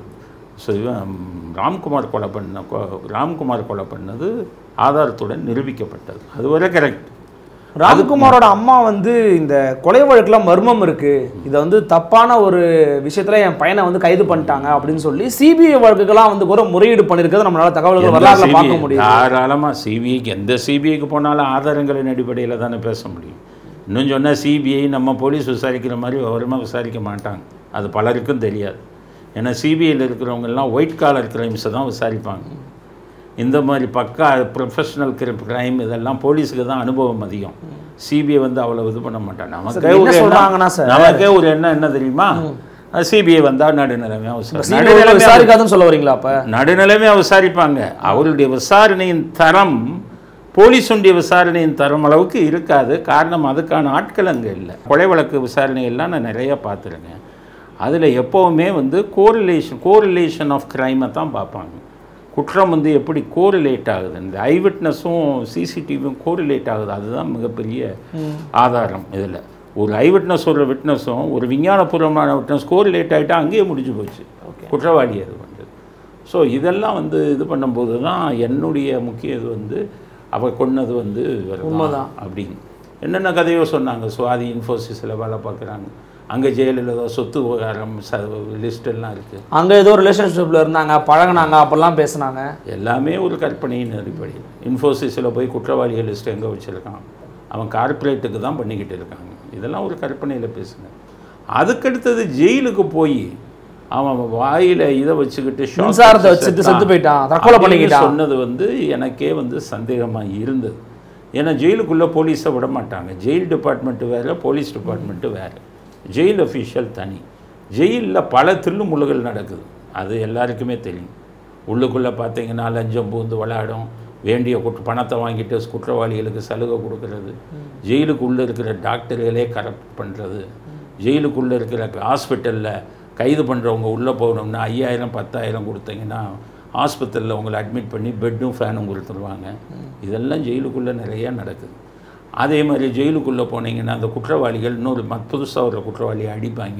சிவ- ராம்குமார் கொலை பண்ண கொ- ராம்குமார் கொலை பண்ணது ஆதாரத்துடன் நிரூபிக்கப்பட்டது அதுவரை கரெக்ட் ராம்குமாரோட அம்மா வந்து இந்த கொலை வழக்குல மர்மம் இருக்கு இதை வந்து தப்பான ஒரு விஷயத்துல என் பையனை வந்து கைது பண்ணிட்டாங்க அப்படின்னு சொல்லி சிபிஐ வழக்குக்கெல்லாம் வந்து கூட முறையீடு பண்ணிருக்கிறது நம்மளால தகவல்கள் வரலாறுல பார்க்க முடியும் தாராளமாக சிபிஐக்கு எந்த சிபிஐக்கு போனாலும் ஆதாரங்களின் அடிப்படையில் தானே பேச முடியும் இன்னும் சொன்னால் சிபிஐ நம்ம போலீஸ் விசாரிக்கிற மாதிரி விவரமாக விசாரிக்க மாட்டாங்க அது பலருக்கும் தெரியாது ஏன்னா சிபிஐயில் இருக்கிறவங்கெல்லாம் ஒயிட் காலர் கிரைம்ஸை தான் விசாரிப்பாங்க இந்த மாதிரி பக்கா ப்ரொஃபஷனல் கிரைம் இதெல்லாம் போலீஸுக்கு தான் அனுபவம் அதிகம் சிபிஐ வந்து அவ்வளோ இது பண்ண மாட்டாங்க நமக்கே என்ன ஒரு சொல்றாங்கன்னா எண்ணம் சார்? நமக்கே ஒரு எண்ணம் என்ன தெரியுமா சிபிஐ வந்தால் நடுநிலைமையாக விசாரி சிபிஐ விசாரிக்காதுன்னு சொல்ல வரீங்களா அப்ப நடுநிலைமையாக விசாரிப்பாங்க அவருடைய விசாரணையின் தரம் போலீஸுடைய விசாரணையின் தரம் அளவுக்கு இருக்காது காரணம் அதுக்கான ஆட்கள் அங்கே இல்லை கொலை வழக்கு விசாரணையெல்லாம் நான் நிறைய பார்த்துருக்கேன் அதில் எப்போவுமே வந்து கோரிலேஷன் கோரிலேஷன் ஆஃப் க்ரைமை தான் பார்ப்பாங்க குற்றம் வந்து எப்படி கோரிலேட் ஆகுது இந்த ஐ விட்னஸும் சிசிடிவியும் கோரிலேட் ஆகுது அதுதான் மிகப்பெரிய ஆதாரம் இதில் ஒரு ஐ விட்னஸ் ஒரு விட்னஸும் ஒரு விஞ்ஞானபூர்வமான விட்னஸ் கோரிலேட் ஆகிட்டா அங்கேயே முடிஞ்சு போச்சு குற்றவாளி அது வந்து ஸோ இதெல்லாம் வந்து இது பண்ணும்போது தான் என்னுடைய முக்கிய இது வந்து அவ கொன்னது வந்து இவர்தான் உண்மைதான். அப்படின்னு என்னென்ன கதையோ சொன்னாங்க சுவாதி இன்ஃபோசிஸில் வேலை பார்க்குறாங்க அங்கே ஜெயலலிதா சொத்து விவகாரம் ச லிஸ்ட் எல்லாம் இருக்குது அங்க ஏதோ ரிலேஷன்ஷிப்ல இருந்தாங்க பழகுனாங்க அப்பெல்லாம் பேசுனாங்க எல்லாமே ஒரு கற்பனையின் அடிப்படையில் இன்ஃபோசிஸில் போய் குற்றவாளிகள் லிஸ்ட் எங்கே வச்சுருக்கான் அவன் கார்ப்பரேட்டுக்கு தான் பண்ணிக்கிட்டு இருக்காங்க இதெல்லாம் ஒரு கற்பனையில் பேசுங்க அதுக்கடுத்தது ஜெயிலுக்கு போய் அவன் வாயில இதை வச்சுக்கிட்டு shock மின்சாரத்தை வச்சு வச்சுட்டு செத்தான். செத்து போயிட்டான், தற்கொலை அப்படின்னு பண்ணிக்கிட்டான். சொன்னது வந்து எனக்கே வந்து சந்தேகமாக இருந்தது ஏன்னா ஜெயிலுக்குள்ளே போலீஸை விட மாட்டாங்க ஜெயில் டிபார்ட்மெண்ட்டு வேறு போலீஸ் டிபார்ட்மெண்ட்டு வேறு ஜெயில் அஃபீஷியல் தனி ஜெயிலில் பல தில்லுமுள்ளுகள் நடக்குது அது எல்லாருக்குமே தெரியும் உள்ளுக்குள்ளே பார்த்தீங்கன்னா லஞ்சம் பூந்து விளையாடும் வேண்டிய குற்ற பணத்தை வாங்கிட்டு குற்றவாளிகளுக்கு சலுகை கொடுக்கறது ஜெயிலுக்குள்ளே இருக்கிற டாக்டர்களே கரப்ட் பண்ணுறது ஜெயிலுக்குள்ளே இருக்கிற ஹாஸ்பிட்டலில் கைது பண்ணுறவங்க உள்ளே போகணும்னா ஐயாயிரம் பத்தாயிரம் கொடுத்தீங்கன்னா ஹாஸ்பிட்டலில் உங்களை அட்மிட் பண்ணி பெட்டும் ஃபேனும் கொடுத்துருவாங்க இதெல்லாம் ஜெயிலுக்குள்ளே நிறையா நடக்குது அதே மாதிரி ஜெயிலுக்குள்ளே போனீங்கன்னா அந்த குற்றவாளிகள் இன்னொரு மத் புதுசாக ஒரு குற்றவாளியை அடிப்பாங்க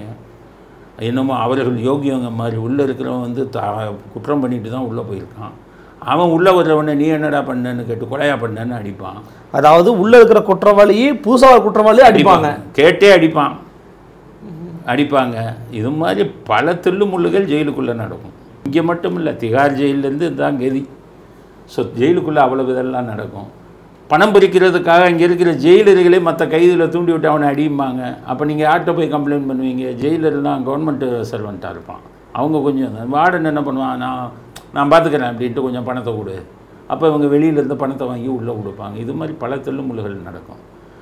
என்னமோ அவர்கள் யோகியவங்க மாதிரி உள்ளே இருக்கிறவன் வந்து தா குற்றம் பண்ணிட்டு தான் உள்ளே போயிருக்கான் அவன் உள்ளே வர்றவனை நீ என்னடா பண்ணேன்னு கேட்டு கொலையா பண்ணேன்னு அடிப்பான் அதாவது உள்ள இருக்கிற குற்றவாளி புதுசா ஒரு குற்றவாளி அடிப்பாங்க கேட்டே அடிப்பான் அடிப்பாங்க இது மாதிரி பல தில்லு முள்ளுகள் ஜெயிலுக்குள்ளே நடக்கும் இங்கே மட்டும் இல்லை திகார் ஜெயிலேருந்து இதுதான் கதி ஸோ ஜெயிலுக்குள்ளே அவ்வளவு இதெல்லாம் நடக்கும் பணம் பறிக்கிறதுக்காக இங்கே இருக்கிற ஜெயிலர்களே மற்ற கைதியில் தூண்டி விட்டு அவனை அடியும்பாங்க அப்போ நீங்கள் யார்கிட்ட போய் கம்ப்ளைண்ட் பண்ணுவீங்க ஜெயிலர்லாம் கவர்மெண்ட்டு சர்வெண்ட்டாக இருப்பான் அவங்க கொஞ்சம் வார்டன் என்ன பண்ணுவான் நான் நான் பார்த்துக்கிறேன் அப்படின்ட்டு கொஞ்சம் பணத்தை கொடு அப்போ இவங்க வெளியிலேருந்து பணத்தை வாங்கி உள்ளே கொடுப்பாங்க இது மாதிரி பல தில்லுமுள்ளுகள் நடக்கும்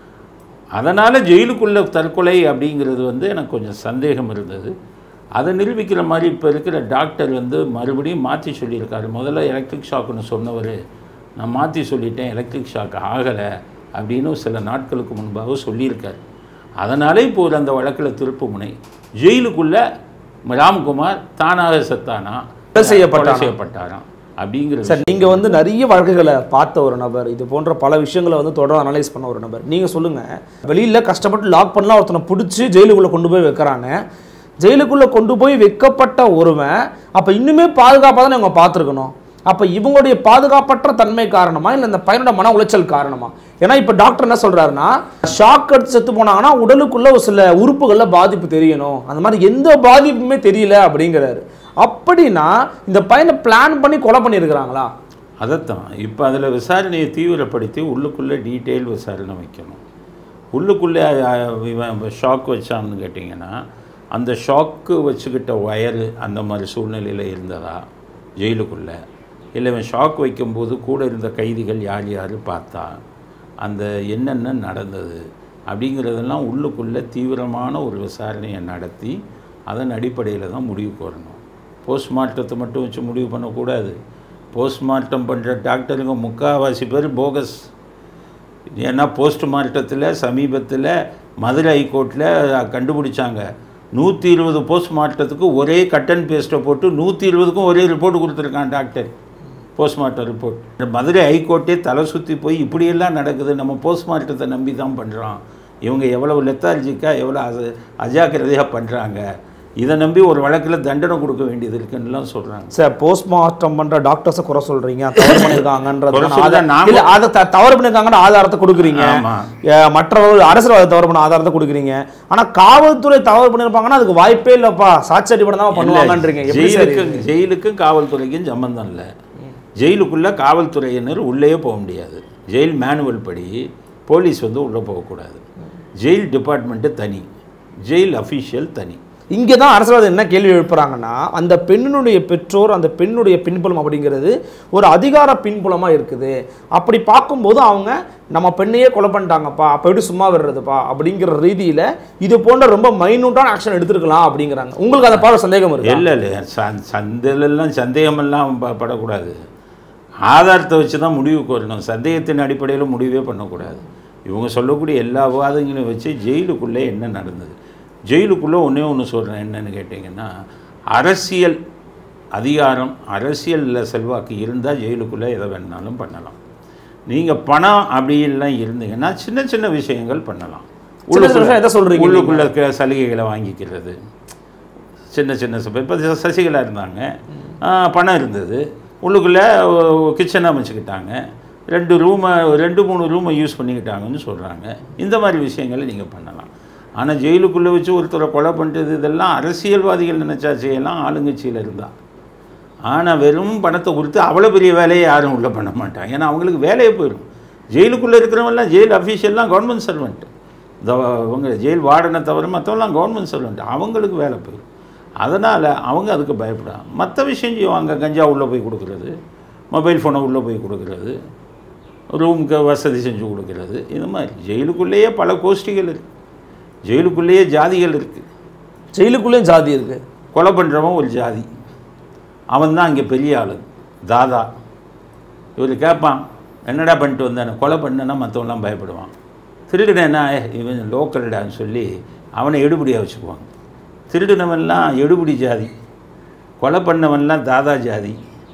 அதனால் ஜெயிலுக்குள்ள தற்கொலை அப்படிங்கிறது வந்து எனக்கு கொஞ்சம் சந்தேகம் இருந்தது அதை நிரூபிக்கிற மாதிரி இப்போ இருக்கிற டாக்டர் வந்து மறுபடியும் மாற்றி சொல்லியிருக்காரு முதல்ல எலக்ட்ரிக் ஷாக்குன்னு சொன்னவர் நான் மாற்றி சொல்லிட்டேன் எலக்ட்ரிக் ஷாக் ஆகலை அப்படின்னு சில நாட்களுக்கு முன்பாக சொல்லியிருக்காரு அதனாலே இப்போ ஒரு அந்த வழக்கில் திருப்பு முனை ஜெயிலுக்குள்ள ராம்குமார் தானாக செத்தானா கொலை செய்யப்பட்டானா? கொலை செய்யப்பட்டாராம் அப்படிங்கிறது சார் நீங்க வந்து நிறைய வழக்குகளை பார்த்த ஒரு நபர் இது போன்ற பல விஷயங்களை வந்து தொடர்ந்து அனலைஸ் பண்ண ஒரு நபர் நீங்க சொல்லுங்க வெளியில கஷ்டப்பட்டு லாக் பண்ணலாம் ஒருத்தனை பிடிச்சி ஜெயிலுக்குள்ள கொண்டு போய் வைக்கிறாங்க ஜெயிலுக்குள்ள கொண்டு போய் வைக்கப்பட்ட ஒருவன் அப்ப இன்னுமே பாதுகாப்பாக தானே இவங்க பார்த்துருக்கணும் அப்போ இவங்களுடைய பாதுகாப்பற்ற தன்மை காரணமா இல்லை இந்த பையனோட மன உளைச்சல் காரணமா ஏன்னா இப்போ டாக்டர் என்ன சொல்றாருன்னா ஷாக் எடுத்து செத்து போனாங்கன்னா உடலுக்குள்ள ஒரு சில உறுப்புகளில் பாதிப்பு தெரியணும் அந்த மாதிரி எந்த பாதிப்புமே தெரியல அப்படிங்கிறாரு அப்படின்னா இந்த பையனை பிளான் பண்ணி கொலை பண்ணியிருக்கிறாங்களா அதைத்தான் இப்போ அதில் விசாரணையை தீவிரப்படுத்தி உள்ளுக்குள்ளே டீட்டெயில் விசாரணை வைக்கணும் உள்ளுக்குள்ளே அஹ், இவன் ஷாக் வச்சான்னு கேட்டிங்கன்னா அந்த ஷாக்கு வச்சுக்கிட்ட வயரு அந்த மாதிரி சூழ்நிலையில் இருந்ததா ஜெயிலுக்குள்ளே இல்லை இவன் ஷாக் வைக்கும்போது கூட இருந்த கைதிகள் யார் யார் பார்த்தா அந்த என்னென்ன நடந்தது அப்படிங்கிறதெல்லாம் உள்ளுக்குள்ளே தீவிரமான ஒரு விசாரணையை நடத்தி அதன் அடிப்படையில் தான் முடிவுக்கு வரணும் போஸ்ட்மார்ட்டத்தை மட்டும் வச்சு முடிவு பண்ணக்கூடாது போஸ்ட்மார்ட்டம் பண்ணுற டாக்டருங்க முக்கால்வாசி பேர் போகஸ் ஏன்னா போஸ்ட்மார்ட்டத்தில் சமீபத்தில் மதுரை ஹைகோர்ட்டில் கண்டுபிடிச்சாங்க நூற்றி இருபது போஸ்ட்மார்ட்டத்துக்கு ஒரே கட் அண்ட் பேஸ்ட்டை போட்டு நூற்றி இருபதுக்கும் ஒரே ரிப்போர்ட் கொடுத்துருக்கான் டாக்டர் போஸ்ட்மார்ட்டம் ரிப்போர்ட் இந்த மதுரை ஹைகோர்ட்டே தலை சுற்றி போய் இப்படியெல்லாம் நடக்குது நம்ம போஸ்ட்மார்ட்டத்தை நம்பி தான் பண்ணுறோம் இவங்க எவ்வளவு லெத்தார்ஜிக்காக எவ்வளோ அச அஜாக்கிரதையாக பண்ணுறாங்க இதை நம்பி ஒரு வழக்கில் தண்டனை கொடுக்க வேண்டியது இருக்குன்னுலாம் சொல்கிறாங்க சார் போஸ்ட்மார்ட்டம் பண்ற டாக்டர்ஸை குறை சொல்றீங்க தவறு பண்ணிருக்காங்கன்றது குறை சொல்ல நாம- இல்ல அதை த- தவறு பண்ணிருக்காங்கன்ற ஆதாரத்தை கொடுக்குறீங்க ஆமா. அஹ் மற்றவர்கள் அரசியல்வாதி தவறு பண்ண ஆதாரத்தை கொடுக்குறீங்க ஆனா காவல்துறை தவறு பண்ணிருப்பாங்கன்னா அதுக்கு வாய்ப்பே இல்லப்பா சாட்சி அடிப்படை தான் பண்ணுவாங்கன்றீங்க எப்படி சார் இது? ஜெயிலுக்கும் ஜெயிலுக்கும் காவல்துறைக்கும் சம்பந்தம் இல்லை ஜெயிலுக்குள்ளே காவல்துறையினர் உள்ளேயே போக முடியாது ஜெயில் மேனுவல் படி போலீஸ் வந்து உள்ளே போகக்கூடாது ஜெயில் டிபார்ட்மெண்ட்டு தனி ஜெயில் அஃபீஷியல் தனி இங்கே தான் அரசியல்வாதி என்ன கேள்வி எழுப்புறாங்கன்னா அந்த பெண்ணினுடைய பெற்றோர் அந்த பெண்ணுடைய பின்புலம் அப்படிங்கிறது ஒரு அதிகார பின்புலமா இருக்குது அப்படி பார்க்கும்போது அவங்க நம்ம பெண்ணையே கொலை பண்ணிட்டாங்கப்பா அப்போ எப்படி சும்மா விடுறதுப்பா அப்படிங்கிற ரீதியில இது போன்ற ரொம்ப மைனூட்டான ஆக்ஷன் எடுத்திருக்கலாம் அப்படிங்கிறாங்க உங்களுக்கு அதை பார்க்க சந்தேகம் இருக்கு இல்லை இல்லை சந் சந்தையிலெல்லாம் சந்தேகமெல்லாம் ப- படக்கூடாது ஆதாரத்தை வச்சு தான் முடிவுக்கு வரணும் சந்தேகத்தின் அடிப்படையில் முடிவே பண்ணக்கூடாது இவங்க சொல்லக்கூடிய எல்லா வாதங்களையும் வச்சு ஜெயிலுக்குள்ளே என்ன நடந்தது ஜெயிலுக்குள்ளே ஒன்றே ஒன்று சொல்கிறேன் என்னன்னு கேட்டிங்கன்னா அரசியல் அதிகாரம் அரசியலில் செல்வாக்கு இருந்தால் ஜெயிலுக்குள்ளே எதை வேணாலும் பண்ணலாம் நீங்கள் பணம் அப்படின்லாம் இருந்தீங்கன்னா சின்ன சின்ன விஷயங்கள் பண்ணலாம் சின்ன சின்ன விஷயம் எதை சொல்றீங்க நீங்க? உள்ளுக்குள்ள இருக்க சலுகைகளை வாங்கிக்கிறது சின்ன சின்ன சபை இப்போ சசிகலா இருந்தாங்க ஆ, பணம் இருந்தது உள்ளுக்குள்ளே கிச்சனை அமைச்சுக்கிட்டாங்க ரெண்டு ரூமை ரெண்டு மூணு ரூமை யூஸ் பண்ணிக்கிட்டாங்கன்னு சொல்கிறாங்க இந்த மாதிரி விஷயங்களை நீங்கள் பண்ணலாம் ஆனால் ஜெயிலுக்குள்ளே வச்சு ஒருத்தரை கொலை பண்ணுறது இதெல்லாம் அரசியல்வாதிகள் நினச்சா செய்யலாம் ஆளுங்கட்சியில் இருந்தா ஆனால் வெறும் பணத்தை கொடுத்து அவ்வளோ பெரிய வேலையை யாரும் உள்ளே பண்ண மாட்டாங்க ஏன்னா அவங்களுக்கு வேலையே போயிடும் ஜெயிலுக்குள்ளே இருக்கிறவங்கலாம் ஜெயில் அஃபீஷியல்லாம் கவர்மெண்ட் சர்வெண்ட் இந்த அவங்க ஜெயில் வார்டனை தவிர மற்றவங்களாம் கவர்மெண்ட் சர்வெண்ட் அவங்களுக்கு வேலை போயிடும் அதனால் அவங்க அதுக்கு பயப்படாங்க மற்ற விஷயம் செய்வாங்க கஞ்சா உள்ளே போய் கொடுக்குறது மொபைல் ஃபோனை உள்ளே போய் கொடுக்குறது ரூமுக்கு வசதி செஞ்சு கொடுக்குறது இது மாதிரி ஜெயிலுக்குள்ளேயே பல கோஷ்டிகள் இருக்குது ஜெயிலுக்குள்ளேயே ஜாதிகள் இருக்குது ஜெயிலுக்குள்ளேயும் ஜாதி இருக்கு கொலை பண்ணுறவன் ஒரு ஜாதி அவன் தான் இங்கே பெரிய ஆளு தாதா இவர் கேட்பான் என்னடா பண்ணிட்டு வந்தானே கொலை பண்ணனா மற்றவன்லாம் பயப்படுவான் திருடுனேன்னா "ஏ, இவன் லோக்கல்டான்னு சொல்லி அவனை எடுபடியாக வச்சுக்குவாங்க திருடுனவன்லாம் எடுபடி ஜாதி கொலை பண்ணவன்லாம் தாதா ஜாதி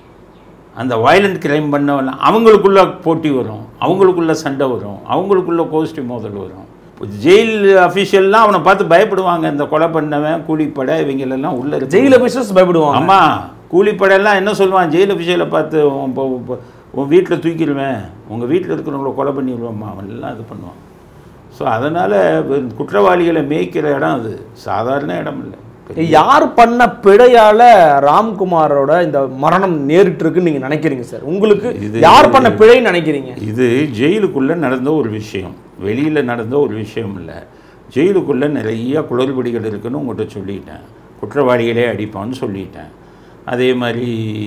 அந்த வயலண்ட் கிரைம் பண்ணவன்லாம் அவங்களுக்குள்ள போட்டி வரும் அவங்களுக்குள்ள சண்டை வரும் அவங்களுக்குள்ள கோஷ்டி மோதல் வரும் ஜெயில் அஃபீஷியல்லாம் அவனை பார்த்து பயப்படுவாங்க இந்த கொலை பண்ணவன் கூலிப்படை இவங்களெல்லாம் உள்ள இருக்கு ஜெயில் அபிஷஸ் பயப்படுவாங்க ஆமா கூலிப்படையெல்லாம் என்ன சொல்லுவான் ஜெயில் அஃபீஷியலை பார்த்து உன் இப்போ இப்போ உன் வீட்டில் தூக்கிடுவேன் உங்கள் வீட்டில் இருக்கிறவங்கள கொலை பண்ணிடுவேம்மா அவன்லாம் இது பண்ணுவான் ஸோ அதனால் குற்றவாளிகளை மேய்க்கிற இடம் அது சாதாரண இடம் இல்லை யார் பண்ண பிழையால ராம்குமாரோட இந்த மரணம் நேரிட்டு இருக்குன்னு நீங்க நினைக்கிறீங்க சார் உங்களுக்கு இது- யார் பண்ண பிழைன்னு நினைக்கிறீங்க இது ஜெயிலுக்குள்ளே நடந்த ஒரு விஷயம் வெளியில் நடந்த ஒரு விஷயம் இல்லை ஜெயிலுக்குள்ளே நிறைய குளறுபடிகள் இருக்குன்னு உங்கள்கிட்ட சொல்லிட்டேன் குற்றவாளிகளே அடிப்பான்னு சொல்லிட்டேன் அதே மாதிரி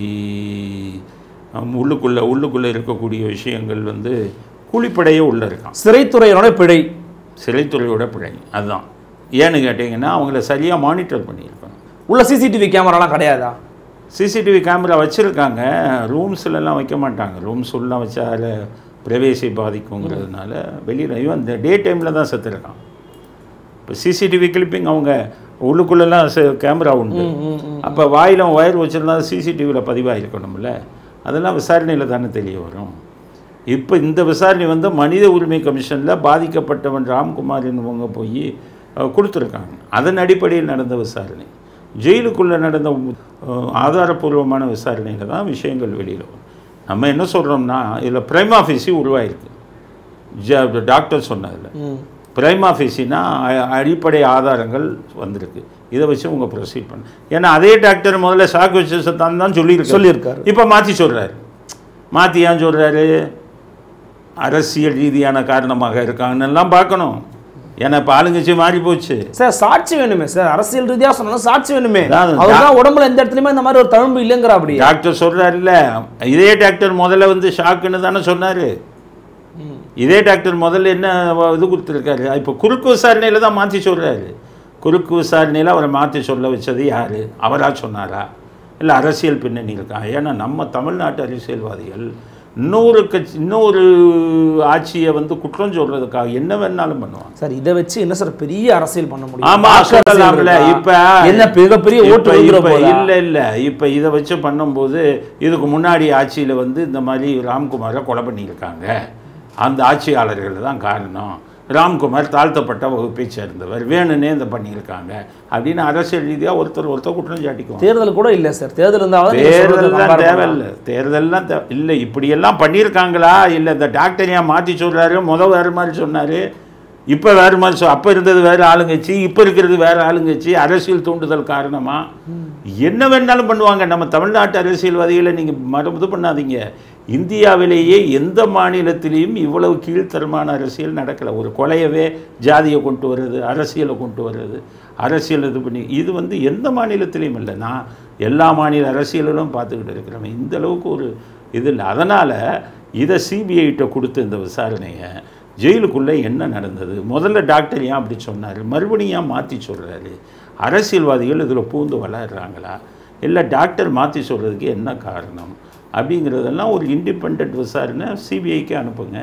ஹம், உள்ளுக்குள்ளே உள்ளுக்குள்ளே இருக்கக்கூடிய விஷயங்கள் வந்து கூலிப்படையே உள்ளே இருக்கான் சிறைத்துறையினோட பிழை சிறைத்துறையோட பிழை அதுதான் ஏன்னு கேட்டிங்கன்னா அவங்கள சரியாக மானிட்டர் பண்ணியிருக்கணும் உள்ள சிசிடிவி கேமராலாம் கிடையாதா சிசிடிவி கேமரா வச்சுருக்காங்க ரூம்ஸ்லலாம் வைக்க மாட்டாங்க ரூம்ஸ் உள்ள வச்சா அதில் பிரவேசி பாதிக்குங்கிறதுனால வெளியில் இவன் இந்த டே டைமில் தான் செத்துருக்கான் இப்போ சிசிடிவி கிளிப்பிங் அவங்க உள்ளுக்குள்ளெல்லாம் கேமரா உண்டு அப்போ வாயில் ஒயர் வச்சுருந்தா சிசிடிவியில் பதிவாகிருக்கணும்ல அதெல்லாம் விசாரணையில் தானே தெரிய வரும் இப்போ இந்த விசாரணை வந்து மனித உரிமை கமிஷனில் பாதிக்கப்பட்டவன் ராம்குமார் என்பவங்க போய் அஹ், கொடுத்துருக்காங்க அதன் அடிப்படையில் நடந்த விசாரணை ஜெயிலுக்குள்ளே நடந்த அஹ், ஆதாரபூர்வமான விசாரணையில் தான் விஷயங்கள் வெளியில் வரும் நம்ம என்ன சொல்கிறோம்னா இதில் பிரைம் ஆஃபீஸி உருவாயிருக்கு ஜ டாக்டர் சொன்னதில் ம் பிரைம் ஆஃபீஸினா அடிப்படை ஆதாரங்கள் வந்திருக்கு இதை வச்சு உங்கள் ப்ரொசீட் பண்ண ஏன்னா அதே டாக்டர் முதல்ல ஷாக் வச்சு தான் தான் சொல்லியிருக்கு சொல்லியிருக்காரு. இப்போ மாற்றி சொல்கிறாரு மாற்றி ஏன் சொல்கிறாரு அரசியல் ரீதியான காரணமாக இருக்காங்கன்னெல்லாம் பார்க்கணும் ஏன்னா இப்போ ஆளுங்கட்சி மாறி போச்சு சார் சாட்சி வேணுமே சார் அரசியல் ரீதியா சொன்னாலும் சாட்சி வேணுமே அதான் அவர் தான் உடம்புல எந்த இடத்துலயுமே இந்த மாதிரி ஒரு தழும்பு இல்லைங்கிற அப்படி டாக்டர் சொல்கிறாருல்ல இதே டாக்டர் முதல்ல வந்து ஷாக்குன்னு தானே சொன்னார் இதே டாக்டர் முதல்ல என்ன இது கொடுத்துருக்காரு இப்போ குறுக்கு விசாரணையில் தான் மாற்றி சொல்கிறாரு குறுக்கு விசாரணையில் அவரை மாற்றி சொல்ல வச்சது யார் அவரா சொன்னாரா இல்லை அரசியல் பின்னணி இருக்கா ஏன்னா நம்ம தமிழ்நாட்டு அரசியல்வாதிகள் இன்னொரு கட்சி இன்னொரு ஆட்சியை வந்து குற்றம் சொல்கிறதுக்காக என்ன வேணாலும் பண்ணுவாங்க சார் இதை வச்சு என்ன சார் பெரிய அரசியல் பண்ண முடியும் ஆமா வாக்கு அரசியல் சொல்லலாம்ல இருக்கா? இப்ப என்ன மிகப்பெரிய இப்ப- ஓட்டு விழுகிற இப்ப போதா? இல்ல இல்ல இப்ப இதை வச்சு பண்ணும்போது இதுக்கு முன்னாடி ஆட்சியில வந்து இந்த மாதிரி ராம்குமாரை கொலை பண்ணியிருக்காங்க அந்த ஆட்சியாளர்கள் தான் காரணம் ராம்குமார் தாழ்த்தப்பட்ட வகுப்பை சேர்ந்தவர் வேணும்னே இந்த பண்ணியிருக்காங்க அப்படின்னு அரசியல் ரீதியா ஒருத்தர் ஒருத்தர் குற்றம் சாட்டிக்குவாங்க தேர்தல் கூட இல்ல சார் தேர்தல் இருந்தாலும் நீங்க சொல்றதை தேர்தல்லாம் compare பண்ணலாம். தேவையில்லை தேர்தல்லாம் தேவை இல்லை இப்படியெல்லாம் பண்ணியிருக்காங்களா இல்லை இந்த டாக்டர் ஏன் மாற்றி சொல்கிறாரு முத வேறு மாதிரி சொன்னார் இப்போ வேறு மாதிரி சொல் அப்போ இருந்தது வேறு ஆளுங்கட்சி இப்போ இருக்கிறது வேறு ஆளுங்கட்சி அரசியல் தூண்டுதல் காரணமா என்ன வேணாலும் பண்ணுவாங்க நம்ம தமிழ்நாட்டு அரசியல்வாதிகளை நீங்கள் மறந்து பண்ணாதீங்க இந்தியாவிலேயே எந்த மாநிலத்திலையும் இவ்வளவு கீழ்த்தரமான அரசியல் நடக்கலை ஒரு கொலையவே ஜாதியை கொண்டு வர்றது அரசியலை கொண்டு வர்றது அரசியல் இது பண்ணி இது வந்து எந்த மாநிலத்திலையும் இல்லை நான் எல்லா மாநில அரசியலிலும் பார்த்துக்கிட்டு இருக்கிறேன் இந்த அளவுக்கு ஒரு இது இல்லை அதனால் இதை சிபிஐட்ட கொடுத்த இந்த விசாரணையை ஜெயிலுக்குள்ளே என்ன நடந்தது முதல்ல டாக்டர் ஏன் அப்படி சொன்னார் மறுபடியும் ஏன் மாற்றி சொல்கிறாரு அரசியல்வாதிகள் இதில் பூந்து வளர்கிறாங்களா இல்லை டாக்டர் மாற்றி சொல்கிறதுக்கு என்ன காரணம் அப்படிங்கிறதெல்லாம் ஒரு இண்டிபெண்ட் விசாரணை சிபிஐக்கு அனுப்புங்க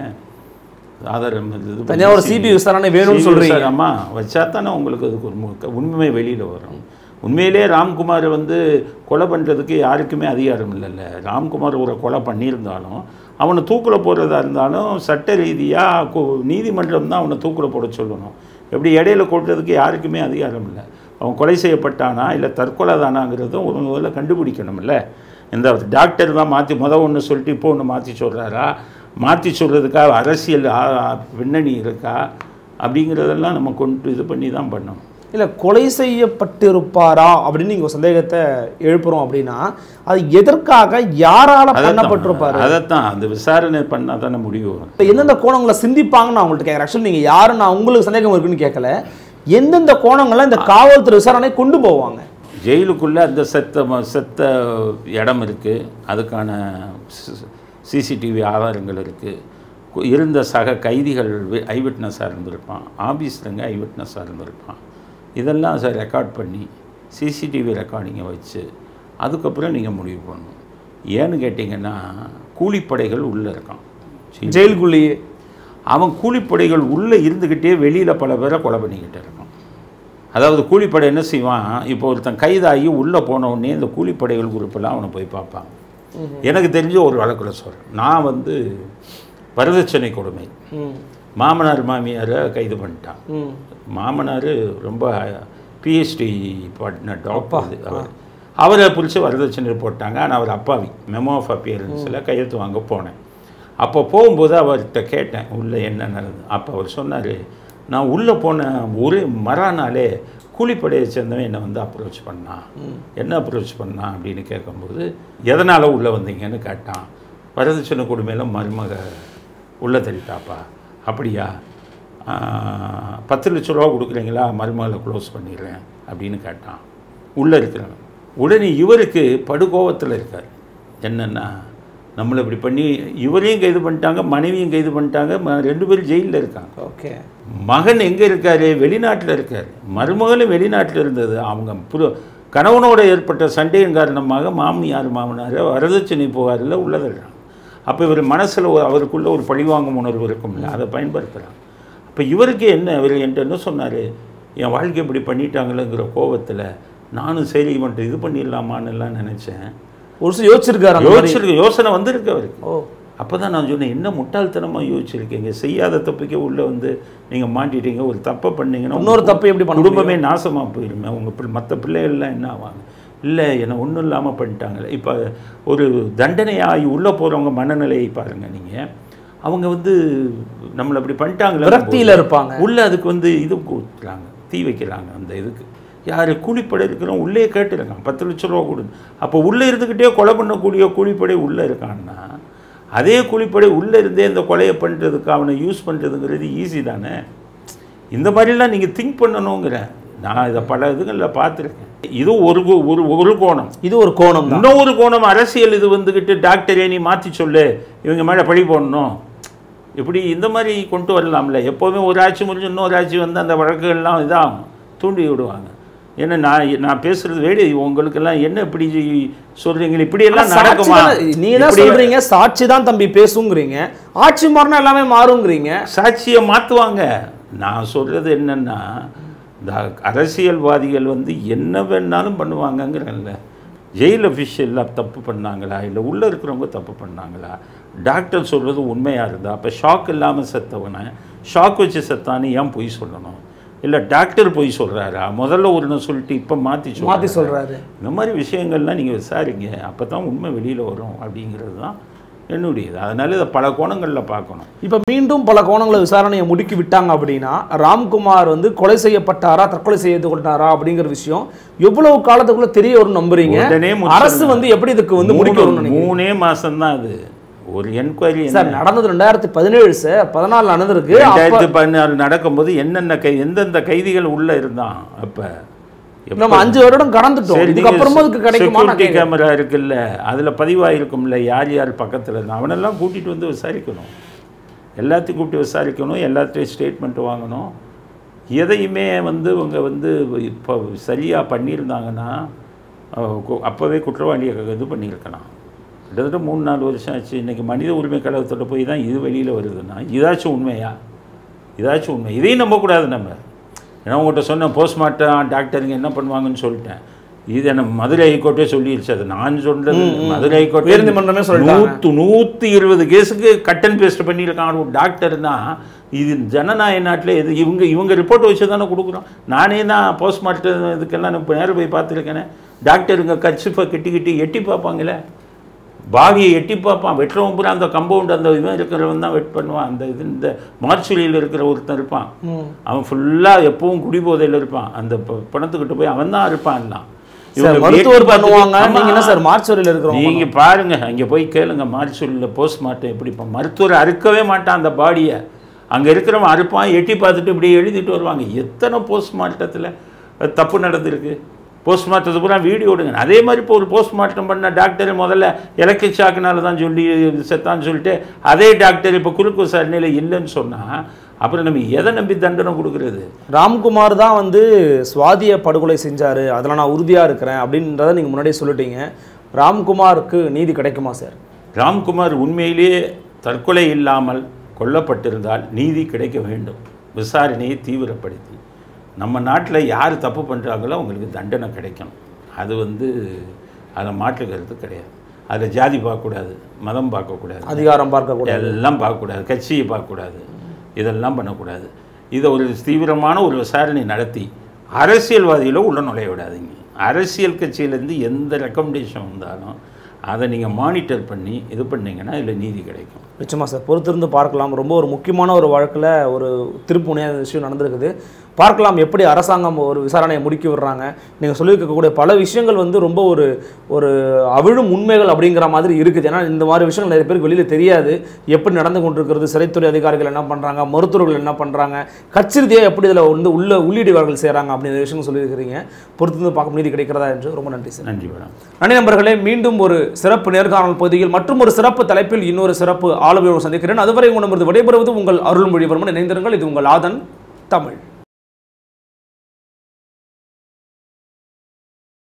ஆதாரம் இது தனியா ஒரு சிபிஐ விசாரணை வேணும்னு CBI சொல்றீங்க. விசாரணை, ஆமா வச்சா தானே உங்களுக்கு அதுக்கு ஒரு மு- உண்மை வெளியில் வரும் உண்மையிலே ராம்குமாரை வந்து கொலை பண்ணுறதுக்கு யாருக்குமே அதிகாரம் இல்லைல்ல ராம்குமார் ஒரு கொலை பண்ணியிருந்தாலும் அவனை தூக்கில் போடுறதா இருந்தாலும் சட்ட ரீதியாக நீதிமன்றம் தான் அவனை தூக்கில் போட சொல்லணும் எப்படி இடையில கொள்றதுக்கு யாருக்குமே அதிகாரம் இல்லை அவன் கொலை செய்யப்பட்டானா இல்லை தற்கொலை தானாங்கிறதும் ஒரு முதல்ல கண்டுபிடிக்கணும்ல இந்த டாக்டர் தான் மாற்றி முத ஒன்று சொல்லிட்டு இப்போ ஒன்று மாற்றி சொல்கிறாரா மாற்றி சொல்கிறதுக்காக அரசியல் ஆ- ஆ- பின்னணி இருக்கா அப்படிங்கிறதெல்லாம் நம்ம கொண்டு இது பண்ணி தான் பண்ணணும் இல்ல கொலை செய்யப்பட்டிருப்பாரா அப்படின்னு நீங்க ஒரு சந்தேகத்தை எழுப்புறோம் அப்படின்னா அது எதற்காக யாரால பண்ணப்பட்டிருப்பாரு அதைத்தான் அந்த விசாரணை பண்ணால் தானே முடிவு வரும் இப்ப எந்தெந்த கோணங்களை சிந்திப்பாங்கன்னு நான் உங்கள்ட்ட கேட்குறேன் ஆக்சுவலி நீங்க யாரு நான் உங்களுக்கு சந்தேகம் இருக்குன்னு கேட்கல எந்தெந்த கோணங்களை இந்த காவல்துறை விசாரணை கொண்டு போவாங்க ஜெயிலுக்குள்ளே அந்த செத்த ம- செத்த இடம் இருக்குது அதுக்கான சிசிடிவி ஆதாரங்கள் இருக்குது இருந்த சக கைதிகள் ஐவிட்னஸாக இருந்திருப்பான் ஆபீஸ்லங்க ஐவிட்னஸாக இருந்திருப்பான் இதெல்லாம் சார் ரெக்கார்ட் பண்ணி சிசிடிவி ரெக்கார்டிங்கை வச்சு அதுக்கப்புறம் நீங்கள் முடிவு பண்ணணும் ஏன்னு கேட்டிங்கன்னா கூலிப்படைகள் உள்ளே இருக்கான் ஜெயிலுக்குள்ளேயே அவன் கூலிப்படைகள் உள்ளே இருந்துக்கிட்டே வெளியில் பல பேரை கொலை பண்ணிக்கிட்டு இருக்கான் அதாவது கூலிப்படை என்ன செய்வான் இப்போ ஒருத்தன் கைதாகி உள்ளே போன உடனே இந்த கூலிப்படைகள் குரூப்பெல்லாம் அவனை போய் பார்ப்பாங்க எனக்கு தெரிஞ்ச ஒரு வழக்கில் சொல்கிறேன் நான் வந்து வரதட்சணை கொடுமை ம் மாமனார் மாமியாரை கைது பண்ணிட்டான் ம் மாமனார் ரொம்ப பிஹெச்டி பண்ண டாக்டர் அவர் அவரை பிடிச்சி வரதட்சணை போட்டாங்க ஆனால் அவர் அப்பாவி மெமோ ஆஃப் அப்பியரன்ஸில் கையெழுத்து வாங்க போனேன் அப்போ போகும்போது அவர்கிட்ட கேட்டேன் உள்ளே என்ன நடந்தது அப்போ அவர் சொன்னார் நான் உள்ளே போன ஒரு மறானாலே கூலிப்படையை சேர்ந்தவன் என்னை வந்து அப்ரோச் பண்ணான் என்ன அப்ரோச் பண்ணான் அப்படின்னு கேட்கும்போது எதனால் உள்ளே வந்தீங்கன்னு கேட்டான் வரதட்சணை கொடுமையில் மருமக உள்ளே தள்ளிட்டாப்பா அப்படியா ஆஹ், பத்து லட்ச ரூபா கொடுக்குறீங்களா மருமகளை க்ளோஸ் பண்ணிடுறேன் அப்படின்னு கேட்டான் உள்ளே இருக்கிறவன் உடனே இவருக்கு படுகோவத்தில் இருக்கார் என்னென்னா நம்மளை இப்படி பண்ணி இவரையும் கைது பண்ணிட்டாங்க மனைவியும் கைது பண்ணிட்டாங்க ம- ரெண்டு பேரும் ஜெயிலில் இருக்காங்க ஓகே மகன் எங்கே இருக்காரு வெளிநாட்டில் இருக்கார் மருமகளும் வெளிநாட்டில் இருந்தது அவங்க புரு கணவனோட ஏற்பட்ட சண்டையின் காரணமாக மாமியார் மாமனார் வரதட்சணை புகாரில் உள்ளதல்றாங்க அப்போ இவர் மனசில் அவருக்குள்ள ஒரு பழிவாங்கும் உணர்வு இருக்கும்ல அதை பயன்படுத்துகிறாங்க அப்போ இவருக்கு என்ன இவர் என்கிட்ட என்ன சொன்னார் என் வாழ்க்கை இப்படி பண்ணிட்டாங்களேங்கிற கோபத்தில் நானும் சரி இவன்ட்டு இது பண்ணிடலாமான்னு எல்லாம் நினச்சேன் ஒரு சில யோசிச்சிருக்காரு அந்த மாதிரி யோசிச்சிருக்கு யோசனை வந்திருக்கு அவருக்கு ஓ அப்போ தான் நான் சொன்னேன் என்ன முட்டாள்தனமாக யோசிச்சிருக்கீங்க செய்யாத தப்புக்கே உள்ளே வந்து நீங்கள் மாட்டிட்டீங்க ஒரு தப்பை பண்ணீங்கன்னா இன்னொரு தப்பு எப்படி பண்ண குடும்பமே நாசமாக போயிருமே உங்கள் பிள்ளை மற்ற பிள்ளைகள்லாம் என்ன ஆவாங்க இல்லை என்ன ஒன்றும் இல்லாமல் பண்ணிட்டாங்களே இப்போ ஒரு தண்டனையாகி உள்ளே போகிறவங்க மனநிலையை பாருங்கள் நீங்கள் அவங்க வந்து நம்மளை அப்படி பண்ணிட்டாங்களே விரக்தியில இருப்பாங்க உள்ள அதுக்கு வந்து இது கொடுக்குறாங்க தீ வைக்கிறாங்க அந்த இதுக்கு யார் கூலிப்படை இருக்கிறோம் உள்ளே கேட்டுருக்கான் பத்து லட்ச ரூபா கொடு அப்போ உள்ளே இருந்துக்கிட்டே கொலை பண்ணக்கூடிய கூலிப்படை உள்ளே இருக்கான்னா அதே கூலிப்படை உள்ளே இருந்தே இந்த கொலையை பண்ணுறதுக்கு அவனை யூஸ் பண்ணுறதுங்கிறது ஈஸி தானே இந்த மாதிரிலாம் நீங்கள் திங்க் பண்ணணுங்கிறேன் நான் இதை பல இதுகளில் பார்த்துருக்கேன் இது ஒரு கு- ஒரு ஒரு கோணம் இது ஒரு கோணம் தான் இன்னொரு கோணம் அரசியல் இது வந்துக்கிட்டு டாக்டரே நீ மாற்றி சொல்லு இவங்க மேலே பழி போடணும் இப்படி இந்த மாதிரி கொண்டு வரலாம்ல எப்போவுமே ஒரு ஆட்சி முடிஞ்சு இன்னொரு ஆட்சி வந்து அந்த வழக்குகள்லாம் இதாகும் தூண்டி விடுவாங்க ஏன்னா நான் நான் பேசுறது வேடி உங்களுக்கெல்லாம் என்ன இப்படி சொல்றீங்க இப்படியெல்லாம் சாட்சி நடக்குமா தானே- நீங்க தான் இப்படி சொல்றீங்க சாட்சி தான் தம்பி பேசுங்கிறீங்க ஆட்சி மாறினா எல்லாமே மாறுங்கிறீங்க சாட்சியை மாற்றுவாங்க நான் சொல்கிறது என்னன்னா இந்த அரசியல்வாதிகள் வந்து என்ன வேணாலும் பண்ணுவாங்கங்கிறல்ல ஜெயில் அஃபிஷியலில் தப்பு பண்ணாங்களா இல்லை உள்ளே இருக்கிறவங்க தப்பு பண்ணாங்களா டாக்டர் சொல்கிறது உண்மையாக இருந்தா அப்போ ஷாக் இல்லாமல் செத்தவனை ஷாக் வச்சு செத்தான்னு ஏன் பொய் சொல்லணும் இல்லை டாக்டர் பொய் சொல்கிறாரா முதல்ல ஒன்று சொல்லிட்டு இப்போ மாற்றி மாத்தி சொல்றாரா? சொல்றாரு இந்த மாதிரி விஷயங்கள்லாம் நீங்கள் விசாரிங்க அப்போ தான் உண்மை வெளியில் வரும் அப்படிங்கிறது தான் என்னுடையது அதனால இதை பல கோணங்களில் பார்க்கணும் இப்ப மீண்டும் பல கோணங்களை விசாரணையை முடுக்கி விட்டாங்க அப்படின்னா ராம்குமார் வந்து கொலை செய்யப்பட்டாரா தற்கொலை செய்து கொண்டாரா அப்படிங்கிற விஷயம் எவ்வளவு காலத்துக்குள்ள தெரிய வரும் நம்புறீங்க உடனே முடிச்சிடணும். அரசு வந்து எப்படி இதுக்கு வந்து முடிக்க மூணு- வரும்னு நினைக்கிறீங்க மூணே மாசம் தான் அது ஒரு என்கொயரி சார் நடந்தது ரெண்டாயிரத்தி பதினேழு சார் பதினாலு நடந்திருக்கு அப்ப ரெண்டாயிரத்தி பதினாறு நடக்கும்போது என்னென்ன கை எந்தெந்த கைதிகள் உள்ள இருந்தான் அப்ப நம்ம அஞ்சு வருடம் கடந்துட்டோம் இதுக்கப்புறமும் அதுக்கு கிடைக்குமா நான் செக்யூரிட்டி கேட்கிறேன். கேமரா இருக்குல்ல அதுல பதிவாயிருக்கும்ல யார் யார் பக்கத்துல இருந்தா அவனெல்லாம் கூட்டிட்டு வந்து விசாரிக்கணும் எல்லாத்தையும் கூப்பிட்டு விசாரிக்கணும் எல்லாத்தையும் ஸ்டேட்மெண்ட் வாங்கணும் எதையுமே வந்து இவங்க வந்து இப்போ சரியாக பண்ணியிருந்தாங்கன்னா அஹ், கு- அப்போவே குற்றவாளியை இது பண்ணியிருக்கலாம் கிட்டத்தட்ட மூணு நாலு வருஷம் ஆச்சு இன்றைக்கி மனித உரிமை கழகத்தோட போய் தான் இது வெளியில் வருதுன்னா இதாச்சும் உண்மையா இதாச்சும் உண்மை இதையும் நம்பக்கூடாது நம்ம ஏன்னா உங்கள்கிட்ட சொன்ன போஸ்ட்மார்ட்டம் டாக்டருங்க என்ன பண்ணுவாங்கன்னு சொல்லிட்டேன் இது என்ன மதுரை ஹைகோர்ட்டே சொல்லிடுச்சு அது நான் சொல்றது இல்ல. மதுரை ஹைகோர்ட் உயர்நீதிமன்றமே சொல்லிட்டாங்க. நூற்று நூற்றி இருபது கேஸுக்கு கட் அண்ட் பேஸ்ட் பண்ணியிருக்காங்க ஒரு டாக்டர்னா இது ஜனநாயக நாட்டில் இது இவங்க இவங்க ரிப்போர்ட் வச்சு தானே கொடுக்குறோம் நானே தான் போஸ்ட்மார்ட்டம் இதுக்கெல்லாம் இப்போ நேரம் போய் பார்த்துருக்கேனே டாக்டருங்க கட்சிப்பை கட்டி கட்டி எட்டி பார்ப்பாங்களே பாடியை எட்டி பார்ப்பான் வெட்டுறவன் பூரா அந்த கம்பவுண்ட் அந்த இவன் இருக்கிறவன் தான் வெட் பண்ணுவான் அந்த இது இந்த மார்ச்சுரியில் இருக்கிற ஒருத்தன் இருப்பான் அவன் ஃபுல்லாக எப்பவும் குடிபோதையில் இருப்பான் அந்த ப- பணத்துக்கிட்ட போய் அவன் தான் இருப்பான் எல்லாம் சார் இவங்க மருத்துவர் எட்டி பார்த்துட்டு- பண்ணுவாங்க ஆமா. நீங்க என்ன சார் மார்ச்சுவரியில் இருக்கிறோம் நீங்க பாருங்க அங்க போய் கேளுங்க மார்ச்சுரியில் போஸ்ட்மார்ட்டம் எப்படி இப்போ மருத்துவர் அறுக்கவே மாட்டான் அந்த பாடியை அங்க இருக்கிறவன் அறுப்பான் எட்டி பார்த்துட்டு இப்படி எழுதிட்டு வருவாங்க எத்தனை போஸ்ட்மார்ட்டத்தில் தப்பு நடந்திருக்கு போஸ்ட்மார்ட்டத்தை பூரா வீடியோ எடுங்க அதே மாதிரி இப்போ ஒரு போஸ்ட்மார்ட்டம் பண்ண டாக்டர் முதல்ல எலக்ட்ரிக் ஷாக்குனால தான் சொல்லி செத்தான்னு சொல்லிட்டு அதே டாக்டர் இப்போ குறுக்கு விசாரணையில் இல்லைன்னு சொன்னா அப்புறம் நம்ம எதை நம்பி தண்டனை கொடுக்குறது ராம்குமார் தான் வந்து சுவாதிய படுகொலை செஞ்சாரு அதில் நான் உறுதியா இருக்கிறேன் அப்படின்றத நீங்க முன்னாடியே சொல்லிட்டீங்க ராம்குமாருக்கு நீதி கிடைக்குமா சார் ராம்குமார் உண்மையிலேயே தற்கொலை இல்லாமல் கொல்லப்பட்டிருந்தால் நீதி கிடைக்க வேண்டும் விசாரணையை தீவிரப்படுத்தி நம்ம நாட்டில் யார் தப்பு பண்ணுறாங்களோ அவங்களுக்கு தண்டனை கிடைக்கணும் அது வந்து அதை மாற்று கருத்து கிடையாது அதில் ஜாதி பார்க்கக்கூடாது மதம் பார்க்கக்கூடாது அதிகாரம் பார்க்கக்கூடாது எல்லாம் பார்க்கக்கூடாது கட்சியை பார்க்கக்கூடாது இதெல்லாம் பண்ணக்கூடாது இதை ஒரு தீவிரமான ஒரு விசாரணை நடத்தி அரசியல்வாதிகளை உள்ள நுழைய விடாதீங்க அரசியல் கட்சியிலேருந்து எந்த ரெக்கமெண்டேஷன் வந்தாலும் அதை நீங்கள் மானிட்டர் பண்ணி இது பண்ணீங்கன்னா இதில் நீதி கிடைக்கும் நிச்சயமா சார் பொறுத்திருந்து பார்க்கலாம் ரொம்ப ஒரு முக்கியமான ஒரு வழக்கில் ஒரு திருப்புனையான விஷயம் நடந்திருக்குது பார்க்கலாம் எப்படி அரசாங்கம் ஒரு விசாரணையை முடுக்கி விடுறாங்க நீங்கள் சொல்லியிருக்கக்கூடிய பல விஷயங்கள் வந்து ரொம்ப ஒரு ஒரு அவிழும் உண்மைகள் அப்படிங்கிற மாதிரி இருக்குது ஏன்னா இந்த மாதிரி விஷயங்கள் நிறைய பேருக்கு வெளியில் தெரியாது எப்படி நடந்து கொண்டிருக்கிறது சிறைத்துறை அதிகாரிகள் என்ன பண்ணுறாங்க மருத்துவர்கள் என்ன பண்ணுறாங்க கட்சி ரீதியாக எப்படி இதில் வந்து உள்ள உள்ளீடுகள் செய்கிறாங்க அப்படிங்கிற விஷயங்கள் சொல்லியிருக்கிறீங்க பொறுத்திருந்து பார்க்க நீதி கிடைக்கிறதா என்று ரொம்ப நன்றி சார் நன்றி மேடம் நன்றி நண்பர்களே மீண்டும் ஒரு சிறப்பு நேர்காணல் பகுதியில் மற்றும் ஒரு சிறப்பு தலைப்பில் இன்னொரு சிறப்பு ஆளுமையோடு சந்திக்கிறேன் அதுவரை உங்களிடமிருந்து விடைபெறுவது உங்கள் அருள்மொழிவர்மன் இணைந்திருங்கள் இது உங்கள் ஆதன் தமிழ்